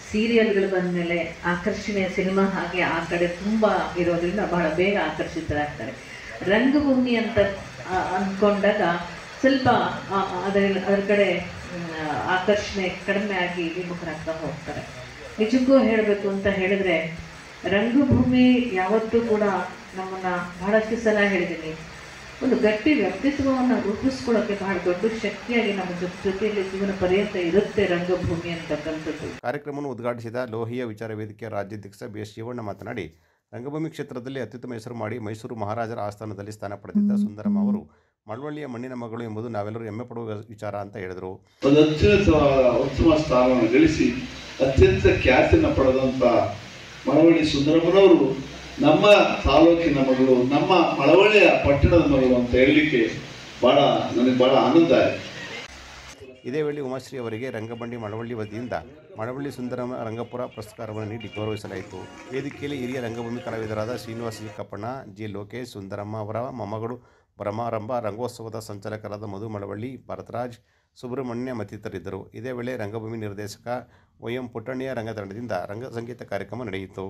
ಸೀರಿಯಲ್ಗಳು ಬಂದಮೇಲೆ ಆಕರ್ಷಣೆಯ ಸಿನಿಮಾ ಹಾಗೆ ಆ ಕಡೆ ತುಂಬ ಇರೋದ್ರಿಂದ ಬಹಳ ಬೇಗ ಆಕರ್ಷಿತರಾಗ್ತಾರೆ ರಂಗಭೂಮಿ ಅಂತ ಆ, ಅಂದ್ಕೊಂಡಾಗ ಸ್ವಲ್ಪ ಆ- ಆ- ಅದರ ಅದರ ಕಡೆ ಮ್, ಆಕರ್ಷಣೆ ಕಡಿಮೆ ಆಗಿ ವಿಮುಖರಾಗ್ತಾ ಹೋಗ್ತಾರೆ ನಿಜಕ್ಕೂ ಹೇಳಬೇಕು ಅಂತ ಹೇಳಿದ್ರೆ ರಂಗಭೂಮಿ ಯಾವತ್ತೂ ಕೂಡ ನಮ್ಮನ್ನ ಬಹಳಷ್ಟು ಸಲ ಹೇಳಿದ್ದೀನಿ ಒಂದು ಗಟ್ಟಿ ವ್ಯಕ್ತಿತ್ವವನ್ನು ರೂಪಿಸ್ಕೊಳ್ಳೋಕೆ ಬಹಳ ದೊಡ್ಡ ಶಕ್ತಿಯಾಗಿ ನಮ್ಮ ಜೊ- ಜೊತೆಯಲ್ಲಿ ಜೀವನ ಪರ್ಯಂತ ಇರುತ್ತೆ ರಂಗಭೂಮಿ ಅಂತಕ್ಕಂಥದ್ದು ಕಾರ್ಯಕ್ರಮವನ್ನು ಉದ್ಘಾಟಿಸಿದ ಲೋಹಿಯ ವಿಚಾರ ವೇದಿಕೆಯ ರಾಜ್ಯಾಧ್ಯಕ್ಷ ಬಿ ಎಸ್ ಶಿವಣ್ಣ ಮಾತನಾಡಿ ರಂಗಭೂಮಿ ಕ್ಷೇತ್ರದಲ್ಲಿ ಅತ್ಯುತ್ತಮ ಹೆಸರು ಮಾಡಿ ಮೈಸೂರು ಮಹಾರಾಜರ ಆಸ್ಥಾನದಲ್ಲಿ ಸ್ಥಾನ ಪಡೆದಿದ್ದ ಸುಂದರಮ್ಮ ಅವರು ಮಳವಳ್ಳಿಯ ಮಣ್ಣಿನ ಮಗಳು ಎಂಬುದು ನಾವೆಲ್ಲರೂ ಹೆಮ್ಮೆ ಪಡುವ ವಿಚಾರ ಅಂತ ಹೇಳಿದರು ಒಂದು ಅತ್ಯುನ್ನತವಾದ ಉತ್ತಮ ಸ್ಥಾನವನ್ನು ಗಳಿಸಿ ಅತ್ಯಂತ ಖ್ಯಾತಿಯನ್ನು ಪಡೆದಂಥ ಮಳವಳ್ಳಿ ಸುಂದರಮ್ಮನವರು ನಮ್ಮ ತಾಲೂಕಿನ ಮಗಳು ನಮ್ಮ ಮಳವಳ್ಳಿಯ ಪಟ್ಟಣದ ಮಗಳು ಅಂತ ಹೇಳಲಿಕ್ಕೆ ಬಹಳ ನನಗೆ ಬಹಳ ಆನಂದ ಆಯಿತು ಇದೇ ವೇಳೆ ಉಮಾಶ್ರೀ ಅವರಿಗೆ ರಂಗಬಂಡಿ ಮಳವಳ್ಳಿ ವತಿಯಿಂದ ಮಳವಳ್ಳಿ ಸುಂದರಮ ರಂಗಪುರ ಪುರಸ್ಕಾರವನ್ನು ನೀಡಿ ಗೌರವಿಸಲಾಯಿತು ವೇದಿಕೆಯಲ್ಲಿ ಹಿರಿಯ ರಂಗಭೂಮಿ ಕಲಾವಿದರಾದ ಶ್ರೀನಿವಾಸ ಜಿ ಕಪ್ಪಣ್ಣ ಜಿ ಲೋಕೇಶ್ ಸುಂದರಮ್ಮ ಅವರ ಮೊಮ್ಮಗಳು ಬ್ರಹ್ಮಾರಂಭ ರಂಗೋತ್ಸವದ ಸಂಚಾಲಕರಾದ ಮಧು ಮಳವಳ್ಳಿ ಭರತರಾಜ್ ಸುಬ್ರಹ್ಮಣ್ಯ ಮತ್ತಿತರಿದ್ದರು ಇದೇ ವೇಳೆ ರಂಗಭೂಮಿ ನಿರ್ದೇಶಕ ವೈ ಎಂ ಪುಟ್ಟಣ್ಣಿಯ ರಂಗತಂಡದಿಂದ ರಂಗ ಸಂಗೀತ ಕಾರ್ಯಕ್ರಮ ನಡೆಯಿತು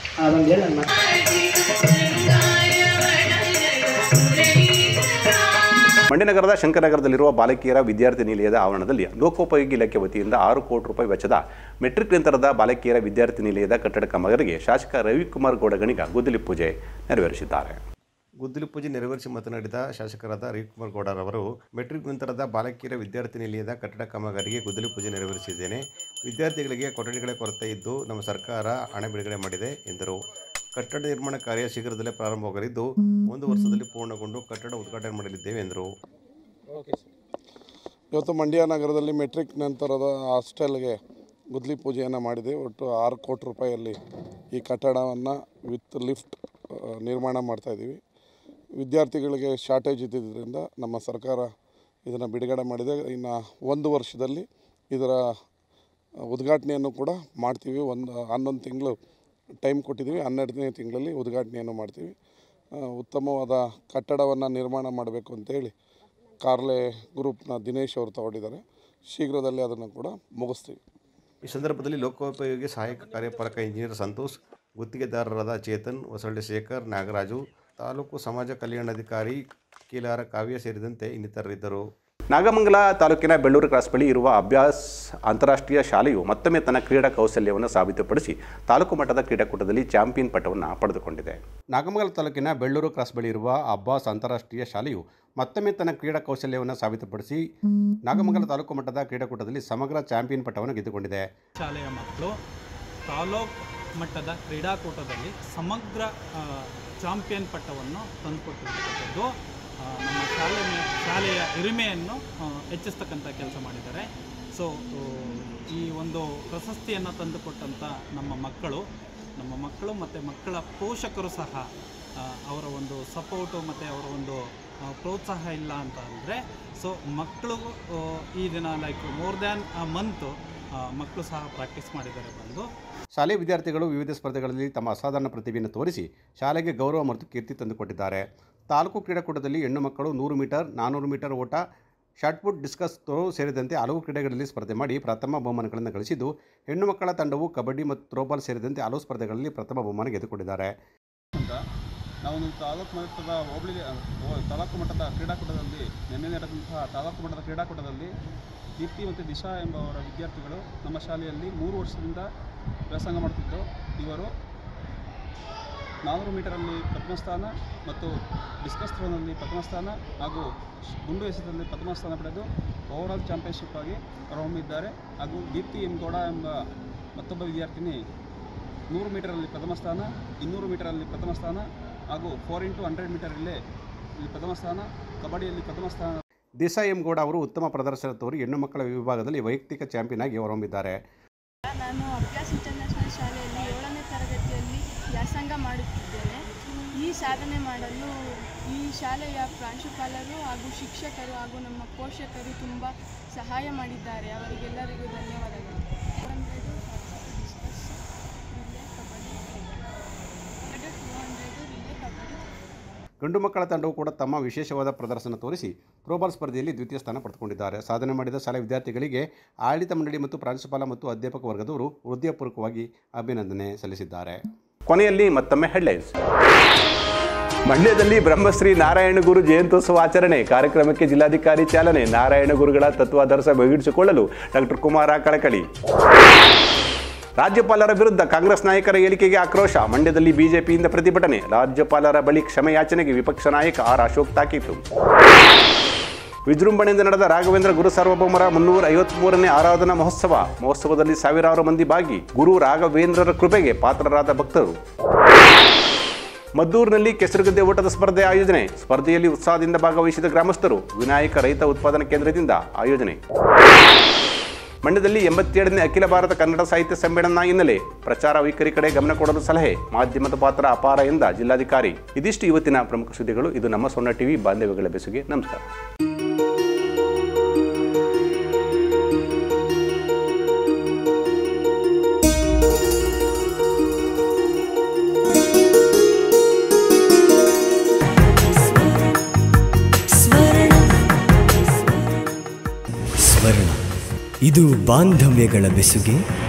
ಮಂಡ್ಯ ನಗರದ ಶಂಕರನಗರದಲ್ಲಿರುವ ಬಾಲಕಿಯರ ವಿದ್ಯಾರ್ಥಿ ನಿಲಯದ ಆವರಣದಲ್ಲಿ ಲೋಕೋಪಯೋಗಿ ಇಲಾಖೆ ವತಿಯಿಂದ ಆರು ಕೋಟಿ ರೂಪಾಯಿ ವೆಚ್ಚದ ಮೆಟ್ರಿಕ್ ನಂತರದ ಬಾಲಕಿಯರ ವಿದ್ಯಾರ್ಥಿ ನಿಲಯದ ಕಟ್ಟಡ ಕಾಮಗಾರಿಗೆ ಶಾಸಕ ರವಿಕುಮಾರ್ ಗೌಡಗಣಿಗ ಗುದ್ದಲಿ ಪೂಜೆ ನೆರವೇರಿಸಿದ್ದಾರೆ ಗುದ್ದಲಿ ಪೂಜೆ ನೆರವೇರಿಸಿ ಮಾತನಾಡಿದ ಶಾಸಕರಾದ ರವಿಕುಮಾರ್ ಗೌಡರವರು ಮೆಟ್ರಿಕ್ ನಂತರದ ಬಾಲಕಿಯರ ವಿದ್ಯಾರ್ಥಿ ನಿಲಯದ ಕಟ್ಟಡ ಕಾಮಗಾರಿಗೆ ಗುದ್ದಲಿ ಪೂಜೆ ನೆರವೇರಿಸಿದ್ದೇನೆ ವಿದ್ಯಾರ್ಥಿಗಳಿಗೆ ಕೊಠಡಿಗಳ ಕೊರತೆ ಇದ್ದು ನಮ್ಮ ಸರ್ಕಾರ ಹಣ ಬಿಡುಗಡೆ ಮಾಡಿದೆ ಎಂದರು ಕಟ್ಟಡ ನಿರ್ಮಾಣ ಕಾರ್ಯ ಶೀಘ್ರದಲ್ಲೇ ಪ್ರಾರಂಭವಾಗಲಿದ್ದು ಒಂದು ವರ್ಷದಲ್ಲಿ ಪೂರ್ಣಗೊಂಡು ಕಟ್ಟಡ ಉದ್ಘಾಟನೆ ಮಾಡಲಿದ್ದೇವೆ ಎಂದರು ಇವತ್ತು ಮಂಡ್ಯ ನಗರದಲ್ಲಿ ಮೆಟ್ರಿಕ್ ನಂತರದ ಹಾಸ್ಟೆಲ್ಗೆ ಗುದ್ಲಿ ಪೂಜೆಯನ್ನು ಮಾಡಿದೆ ಒಟ್ಟು ಆರು ಕೋಟಿ ರೂಪಾಯಿಯಲ್ಲಿ ಈ ಕಟ್ಟಡವನ್ನು ವಿತ್ ಲಿಫ್ಟ್ ಆ, ನಿರ್ಮಾಣ ಮಾಡ್ತಾಯಿದ್ದೀವಿ ವಿದ್ಯಾರ್ಥಿಗಳಿಗೆ ಶಾರ್ಟೇಜ್ ಇದ್ದಿದ್ದರಿಂದ ನಮ್ಮ ಸರ್ಕಾರ ಇದನ್ನು ಬಿಡುಗಡೆ ಮಾಡಿದೆ ಇನ್ನು ಒಂದು ವರ್ಷದಲ್ಲಿ ಇದರ ಉದ್ಘಾಟನೆಯನ್ನು ಕೂಡ ಮಾಡ್ತೀವಿ ಒಂದು ಹನ್ನೊಂದು ತಿಂಗಳು ಟೈಮ್ ಕೊಟ್ಟಿದ್ದೀವಿ ಹನ್ನೆರಡನೇ ತಿಂಗಳಲ್ಲಿ ಉದ್ಘಾಟನೆಯನ್ನು ಮಾಡ್ತೀವಿ ಆ, ಉತ್ತಮವಾದ ಕಟ್ಟಡವನ್ನು ನಿರ್ಮಾಣ ಮಾಡಬೇಕು ಅಂತೇಳಿ ಕಾರ್ಲೆ ಗ್ರೂಪ್ನ ದಿನೇಶ್ ಅವರು ತಗೊಂಡಿದ್ದಾರೆ ಶೀಘ್ರದಲ್ಲೇ ಅದನ್ನು ಕೂಡ ಮುಗಿಸ್ತೀವಿ ಈ ಸಂದರ್ಭದಲ್ಲಿ ಲೋಕೋಪಯೋಗಿ ಸಹಾಯಕ ಕಾರ್ಯಪಾಲಕ ಇಂಜಿನಿಯರ್ ಸಂತೋಷ್ ಗುತ್ತಿಗೆದಾರರಾದ ಚೇತನ್ ಹೊಸಳ್ಳಿ ಶೇಖರ್ ನಾಗರಾಜು ತಾಲೂಕು ಸಮಾಜ ಕಲ್ಯಾಣಾಧಿಕಾರಿ ಕೀಲಾರ ಕಾವ್ಯ ಸೇರಿದಂತೆ ಇನ್ನಿತರರಿದ್ದರು ನಾಗಮಂಗಲ ತಾಲೂಕಿನ ಬೆಳ್ಳೂರು ಕ್ರಾಸ್ ಬಳಿ ಇರುವ ಅಭ್ಯಾಸ್ ಅಂತಾರಾಷ್ಟ್ರೀಯ ಶಾಲೆಯು ಮತ್ತೊಮ್ಮೆ ತನ್ನ ಕ್ರೀಡಾ ಕೌಶಲ್ಯವನ್ನು ಸಾಬೀತುಪಡಿಸಿ ತಾಲೂಕು ಮಟ್ಟದ ಕ್ರೀಡಾಕೂಟದಲ್ಲಿ ಚಾಂಪಿಯನ್ ಪಟ್ಟವನ್ನು ಪಡೆದುಕೊಂಡಿದೆ ನಾಗಮಂಗಲ ತಾಲೂಕಿನ ಬೆಳ್ಳೂರು ಕ್ರಾಸ್ ಬಳಿ ಇರುವ ಅಬ್ಬಾಸ್ ಅಂತಾರಾಷ್ಟ್ರೀಯ ಶಾಲೆಯು ಮತ್ತೊಮ್ಮೆ ತನ್ನ ಕ್ರೀಡಾ ಕೌಶಲ್ಯವನ್ನು ಸಾಬೀತುಪಡಿಸಿ ನಾಗಮಂಗಲ ತಾಲೂಕು ಮಟ್ಟದ ಕ್ರೀಡಾಕೂಟದಲ್ಲಿ ಸಮಗ್ರ ಚಾಂಪಿಯನ್ ಪಟ್ಟವನ್ನು ಗೆದ್ದುಕೊಂಡಿದೆ ಶಾಲೆಯ ಮಕ್ಕಳು ತಾಲೂಕ್ ಮಟ್ಟದ ಕ್ರೀಡಾಕೂಟದಲ್ಲಿ ಸಮಗ್ರ ಆ, ಚಾಂಪಿಯನ್ ಪಟ್ಟವನ್ನು ತಂದುಕೊಟ್ಟಿರ್ತಕ್ಕಂಥದ್ದು ಆ, ನಮ್ಮ ಶಾಲೆ ಮೇ- ಶಾಲೆಯ ಹಿರಿಮೆಯನ್ನು ಆ, ಹೆಚ್ಚಿಸ್ತಕ್ಕಂಥ ಕೆಲಸ ಮಾಡಿದ್ದಾರೆ ಸೊ ಈ ಒಂದು ಪ್ರಶಸ್ತಿಯನ್ನು ತಂದುಕೊಟ್ಟಂಥ ನಮ್ಮ ಮಕ್ಕಳು ನಮ್ಮ ಮಕ್ಕಳು ಮತ್ತು ಮಕ್ಕಳ ಪೋಷಕರು ಸಹ ಆ, ಅವರ ಒಂದು ಸಪೋರ್ಟು ಮತ್ತು ಅವರ ಒಂದು ಆ, ಪ್ರೋತ್ಸಾಹ ಇಲ್ಲ ಅಂತ ಅಂದರೆ ಸೊ ಮಕ್ಕಳು ಆ, ಈ ದಿನ like more than a month ಮಕ್ಕಳು ಸಹ ಪ್ರಾಕ್ಟೀಸ್ ಮಾಡಿದ್ದಾರೆ ಬಂದು ಶಾಲೆ ವಿದ್ಯಾರ್ಥಿಗಳು ವಿವಿಧ ಸ್ಪರ್ಧೆಗಳಲ್ಲಿ ತಮ್ಮ ಅಸಾಧಾರಣ ಪ್ರತಿಭೆಯನ್ನು ತೋರಿಸಿ ಶಾಲೆಗೆ ಗೌರವ ಮತ್ತು ಕೀರ್ತಿ ತಂದುಕೊಟ್ಟಿದ್ದಾರೆ ತಾಲೂಕು ಕ್ರೀಡಾಕೂಟದಲ್ಲಿ ಹೆಣ್ಣು ಮಕ್ಕಳು ನೂರು ಮೀಟರ್ ನಾನ್ನೂರು ಮೀಟರ್ ಓಟ ಶಾಟ್ಪುಟ್ ಡಿಸ್ಕಸ್ ಥ್ರೋ ಸೇರಿದಂತೆ ಹಲವು ಕ್ರೀಡೆಗಳಲ್ಲಿ ಸ್ಪರ್ಧೆ ಮಾಡಿ ಪ್ರಥಮ ಬಹುಮಾನಗಳನ್ನು ಗಳಿಸಿದ್ದು ಹೆಣ್ಣು ಮಕ್ಕಳ ತಂಡವು ಕಬಡ್ಡಿ ಮತ್ತು ಥ್ರೋಬಾಲ್ ಸೇರಿದಂತೆ ಹಲವು ಸ್ಪರ್ಧೆಗಳಲ್ಲಿ ಪ್ರಥಮ ಬಹುಮಾನ ಗೆದ್ದುಕೊಂಡಿದ್ದಾರೆ ಅಂತ ನಾವೊಂದು ತಾಲೂಕು ಮಟ್ಟದ ಹೋಬಳಿ ಓ- ತಾಲೂಕು ಮಟ್ಟದ ಕ್ರೀಡಾಕೂಟದಲ್ಲಿ ನಿನ್ನೆ ನಡೆದಂತಹ ತಾಲೂಕು ಮಟ್ಟದ ಕ್ರೀಡಾಕೂಟದಲ್ಲಿ ದೀಪ್ತಿ ಮತ್ತು ದಿಶಾ ಎಂಬವರ ವಿದ್ಯಾರ್ಥಿಗಳು ನಮ್ಮ ಶಾಲೆಯಲ್ಲಿ ಮೂರು ವರ್ಷದಿಂದ ವ್ಯಾಸಂಗ ಮಾಡುತ್ತಿದ್ದು ಇವರು ನಾನ್ನೂರು ಮೀಟರಲ್ಲಿ ಪ್ರಥಮ ಸ್ಥಾನ ಮತ್ತು ಡಿಸ್ಕಸ್ ಥ್ರೋನಲ್ಲಿ ಪ್ರಥಮ ಸ್ಥಾನ ಹಾಗೂ ಗುಂಡು ಎಸೆತದಲ್ಲಿ ಪ್ರಥಮ ಸ್ಥಾನ ಪಡೆದು ಓವರಾಲ್ ಚಾಂಪಿಯನ್ಶಿಪ್ ಆಗಿ ಹೊರಹೊಮ್ಮಿದ್ದಾರೆ ಹಾಗೂ ದೀಪ್ತಿ ಎಂ ಗೌಡ ಎಂಬ ಮತ್ತೊಬ್ಬ ವಿದ್ಯಾರ್ಥಿನಿ ನೂರು ಮೀಟರಲ್ಲಿ ಪ್ರಥಮ ಸ್ಥಾನ ಇನ್ನೂರು ಮೀಟರಲ್ಲಿ ಪ್ರಥಮ ಸ್ಥಾನ ಹಾಗೂ ಫೋರ್ ಇಂಟು ಹಂಡ್ರೆಡ್ ಮೀಟರಲ್ಲಿ ಇಲ್ಲಿ ಪ್ರಥಮ ಸ್ಥಾನ ಕಬಡ್ಡಿಯಲ್ಲಿ ಪ್ರಥಮ ಸ್ಥಾನ ದಿಸಾ ಎಂ ಗೌಡ ಅವರು ಉತ್ತಮ ಪ್ರದರ್ಶನ ತೋರಿ ಹೆಣ್ಣು ಮಕ್ಕಳ ವಿಭಾಗದಲ್ಲಿ ವೈಯಕ್ತಿಕ ಚಾಂಪಿಯನ್ ಆಗಿ ಹೊರಹೊಮ್ಮಿದ್ದಾರೆ ನಾನು ಅಭ್ಯಾಸ್ ಇಂಟರ್ನ್ಯಾಷನಲ್ ಶಾಲೆಯಲ್ಲಿ ಏಳನೇ ತರಗತಿಯಲ್ಲಿ ವ್ಯಾಸಂಗ ಮಾಡುತ್ತಿದ್ದೇನೆ ಈ ಸಾಧನೆ ಮಾಡಲು ಈ ಶಾಲೆಯ ಪ್ರಾಂಶುಪಾಲರು ಹಾಗೂ ಶಿಕ್ಷಕರು ಹಾಗೂ ನಮ್ಮ ಪೋಷಕರು ತುಂಬ ಸಹಾಯ ಮಾಡಿದ್ದಾರೆ ಅವರಿಗೆಲ್ಲರಿಗೂ ಧನ್ಯವಾದಗಳು ಹಂಡ್ರೆಡು ಡಿಸ್ಕಸ್ ರಿಲೇ ಕಬಡ್ಡಿ ಎರಡು ಟೂ ಹಂಡ್ರೆಡು ರಿಲೇ ಕಬಡ್ಡಿ ಗಂಡು ಮಕ್ಕಳ ತಂಡವು ಕೂಡ ತಮ್ಮ ವಿಶೇಷವಾದ ಪ್ರದರ್ಶನ ತೋರಿಸಿ ಥ್ರೋಬಾಲ್ ಸ್ಪರ್ಧೆಯಲ್ಲಿ ದ್ವಿತೀಯ ಸ್ಥಾನ ಪಡೆದುಕೊಂಡಿದ್ದಾರೆ ಸಾಧನೆ ಮಾಡಿದ ಶಾಲೆ ವಿದ್ಯಾರ್ಥಿಗಳಿಗೆ ಆಡಳಿತ ಮಂಡಳಿ ಮತ್ತು ಪ್ರಾಂಶುಪಾಲ ಮತ್ತು ಅಧ್ಯಾಪಕ ವರ್ಗದವರು ಹೃದಯಪೂರ್ವಕವಾಗಿ ಅಭಿನಂದನೆ ಸಲ್ಲಿಸಿದ್ದಾರೆ ಕೊನೆಯಲ್ಲಿ ಮತ್ತೊಮ್ಮೆ ಹೆಡ್ಲೈನ್ಸ್ ಮಂಡ್ಯದಲ್ಲಿ ಬ್ರಹ್ಮಶ್ರೀ ನಾರಾಯಣ ಗುರು ಜಯಂತ್ಯೋತ್ಸವ ಆಚರಣೆ ಕಾರ್ಯಕ್ರಮಕ್ಕೆ ಜಿಲ್ಲಾಧಿಕಾರಿ ಚಾಲನೆ ನಾರಾಯಣ ಗುರುಗಳ ತತ್ವಾದರ್ಶ ಬಗೆಹರಿಸಿಕೊಳ್ಳಲು ಡಾಕ್ಟರ್ ಕುಮಾರ ಕಳಕಳಿ ರಾಜ್ಯಪಾಲರ ವಿರುದ್ಧ ಕಾಂಗ್ರೆಸ್ ನಾಯಕರ ಹೇಳಿಕೆಗೆ ಆಕ್ರೋಶ ಮಂಡ್ಯದಲ್ಲಿ ಬಿಜೆಪಿಯಿಂದ ಪ್ರತಿಭಟನೆ ರಾಜ್ಯಪಾಲರ ಬಳಿ ಕ್ಷಮೆಯಾಚನೆಗೆ ವಿಪಕ್ಷ ನಾಯಕ ಆರ್ ಅಶೋಕ್ ತಾಕೀತು ವಿಜೃಂಭಣೆಯಿಂದ ನಡೆದ ರಾಘವೇಂದ್ರ ಗುರು ಸಾರ್ವಭೌಮರ ಮುನ್ನೂರ ಐವತ್ಮೂರನೇ ಆರಾಧನಾ ಮಹೋತ್ಸವ ಮಹೋತ್ಸವದಲ್ಲಿ ಸಾವಿರಾರು ಮಂದಿ ಭಾಗಿ ಗುರು ರಾಘವೇಂದ್ರರ ಕೃಪೆಗೆ ಪಾತ್ರರಾದ ಭಕ್ತರು ಮದ್ದೂರಿನಲ್ಲಿ ಕೆಸರುಗದ್ದೆ ಓಟದ ಸ್ಪರ್ಧೆ ಆಯೋಜನೆ ಸ್ಪರ್ಧೆಯಲ್ಲಿ ಉತ್ಸಾಹದಿಂದ ಭಾಗವಹಿಸಿದ ಗ್ರಾಮಸ್ಥರು ವಿನಾಯಕ ರೈತ ಉತ್ಪಾದನಾ ಕೇಂದ್ರದಿಂದ ಆಯೋಜನೆ ಮಂಡ್ಯದಲ್ಲಿ ಎಂಬತ್ತೇಳನೇ ಅಖಿಲ ಭಾರತ ಕನ್ನಡ ಸಾಹಿತ್ಯ ಸಮ್ಮೇಳನ ಹಿನ್ನೆಲೆ ಪ್ರಚಾರ ವೈಖರಿ ಕಡೆ ಗಮನ ಕೊಡಲು ಸಲಹೆ ಮಾಧ್ಯಮದ ಪಾತ್ರ ಅಪಾರ ಎಂದ ಜಿಲ್ಲಾಧಿಕಾರಿ ಇದಿಷ್ಟು ಇವತ್ತಿನ ಪ್ರಮುಖ ಸುದ್ದಿಗಳು ಇದು ನಮ್ಮ ಸೊನ್ನ ಟಿವಿ ಬಾಂಧವ್ಯಗಳ ಬೆಸುಗೆ ನಮಸ್ಕಾರ ಸ್ವರ್ಣ ಇದು ಬಾಂಧವ್ಯಗಳ ಬೆಸುಗೆ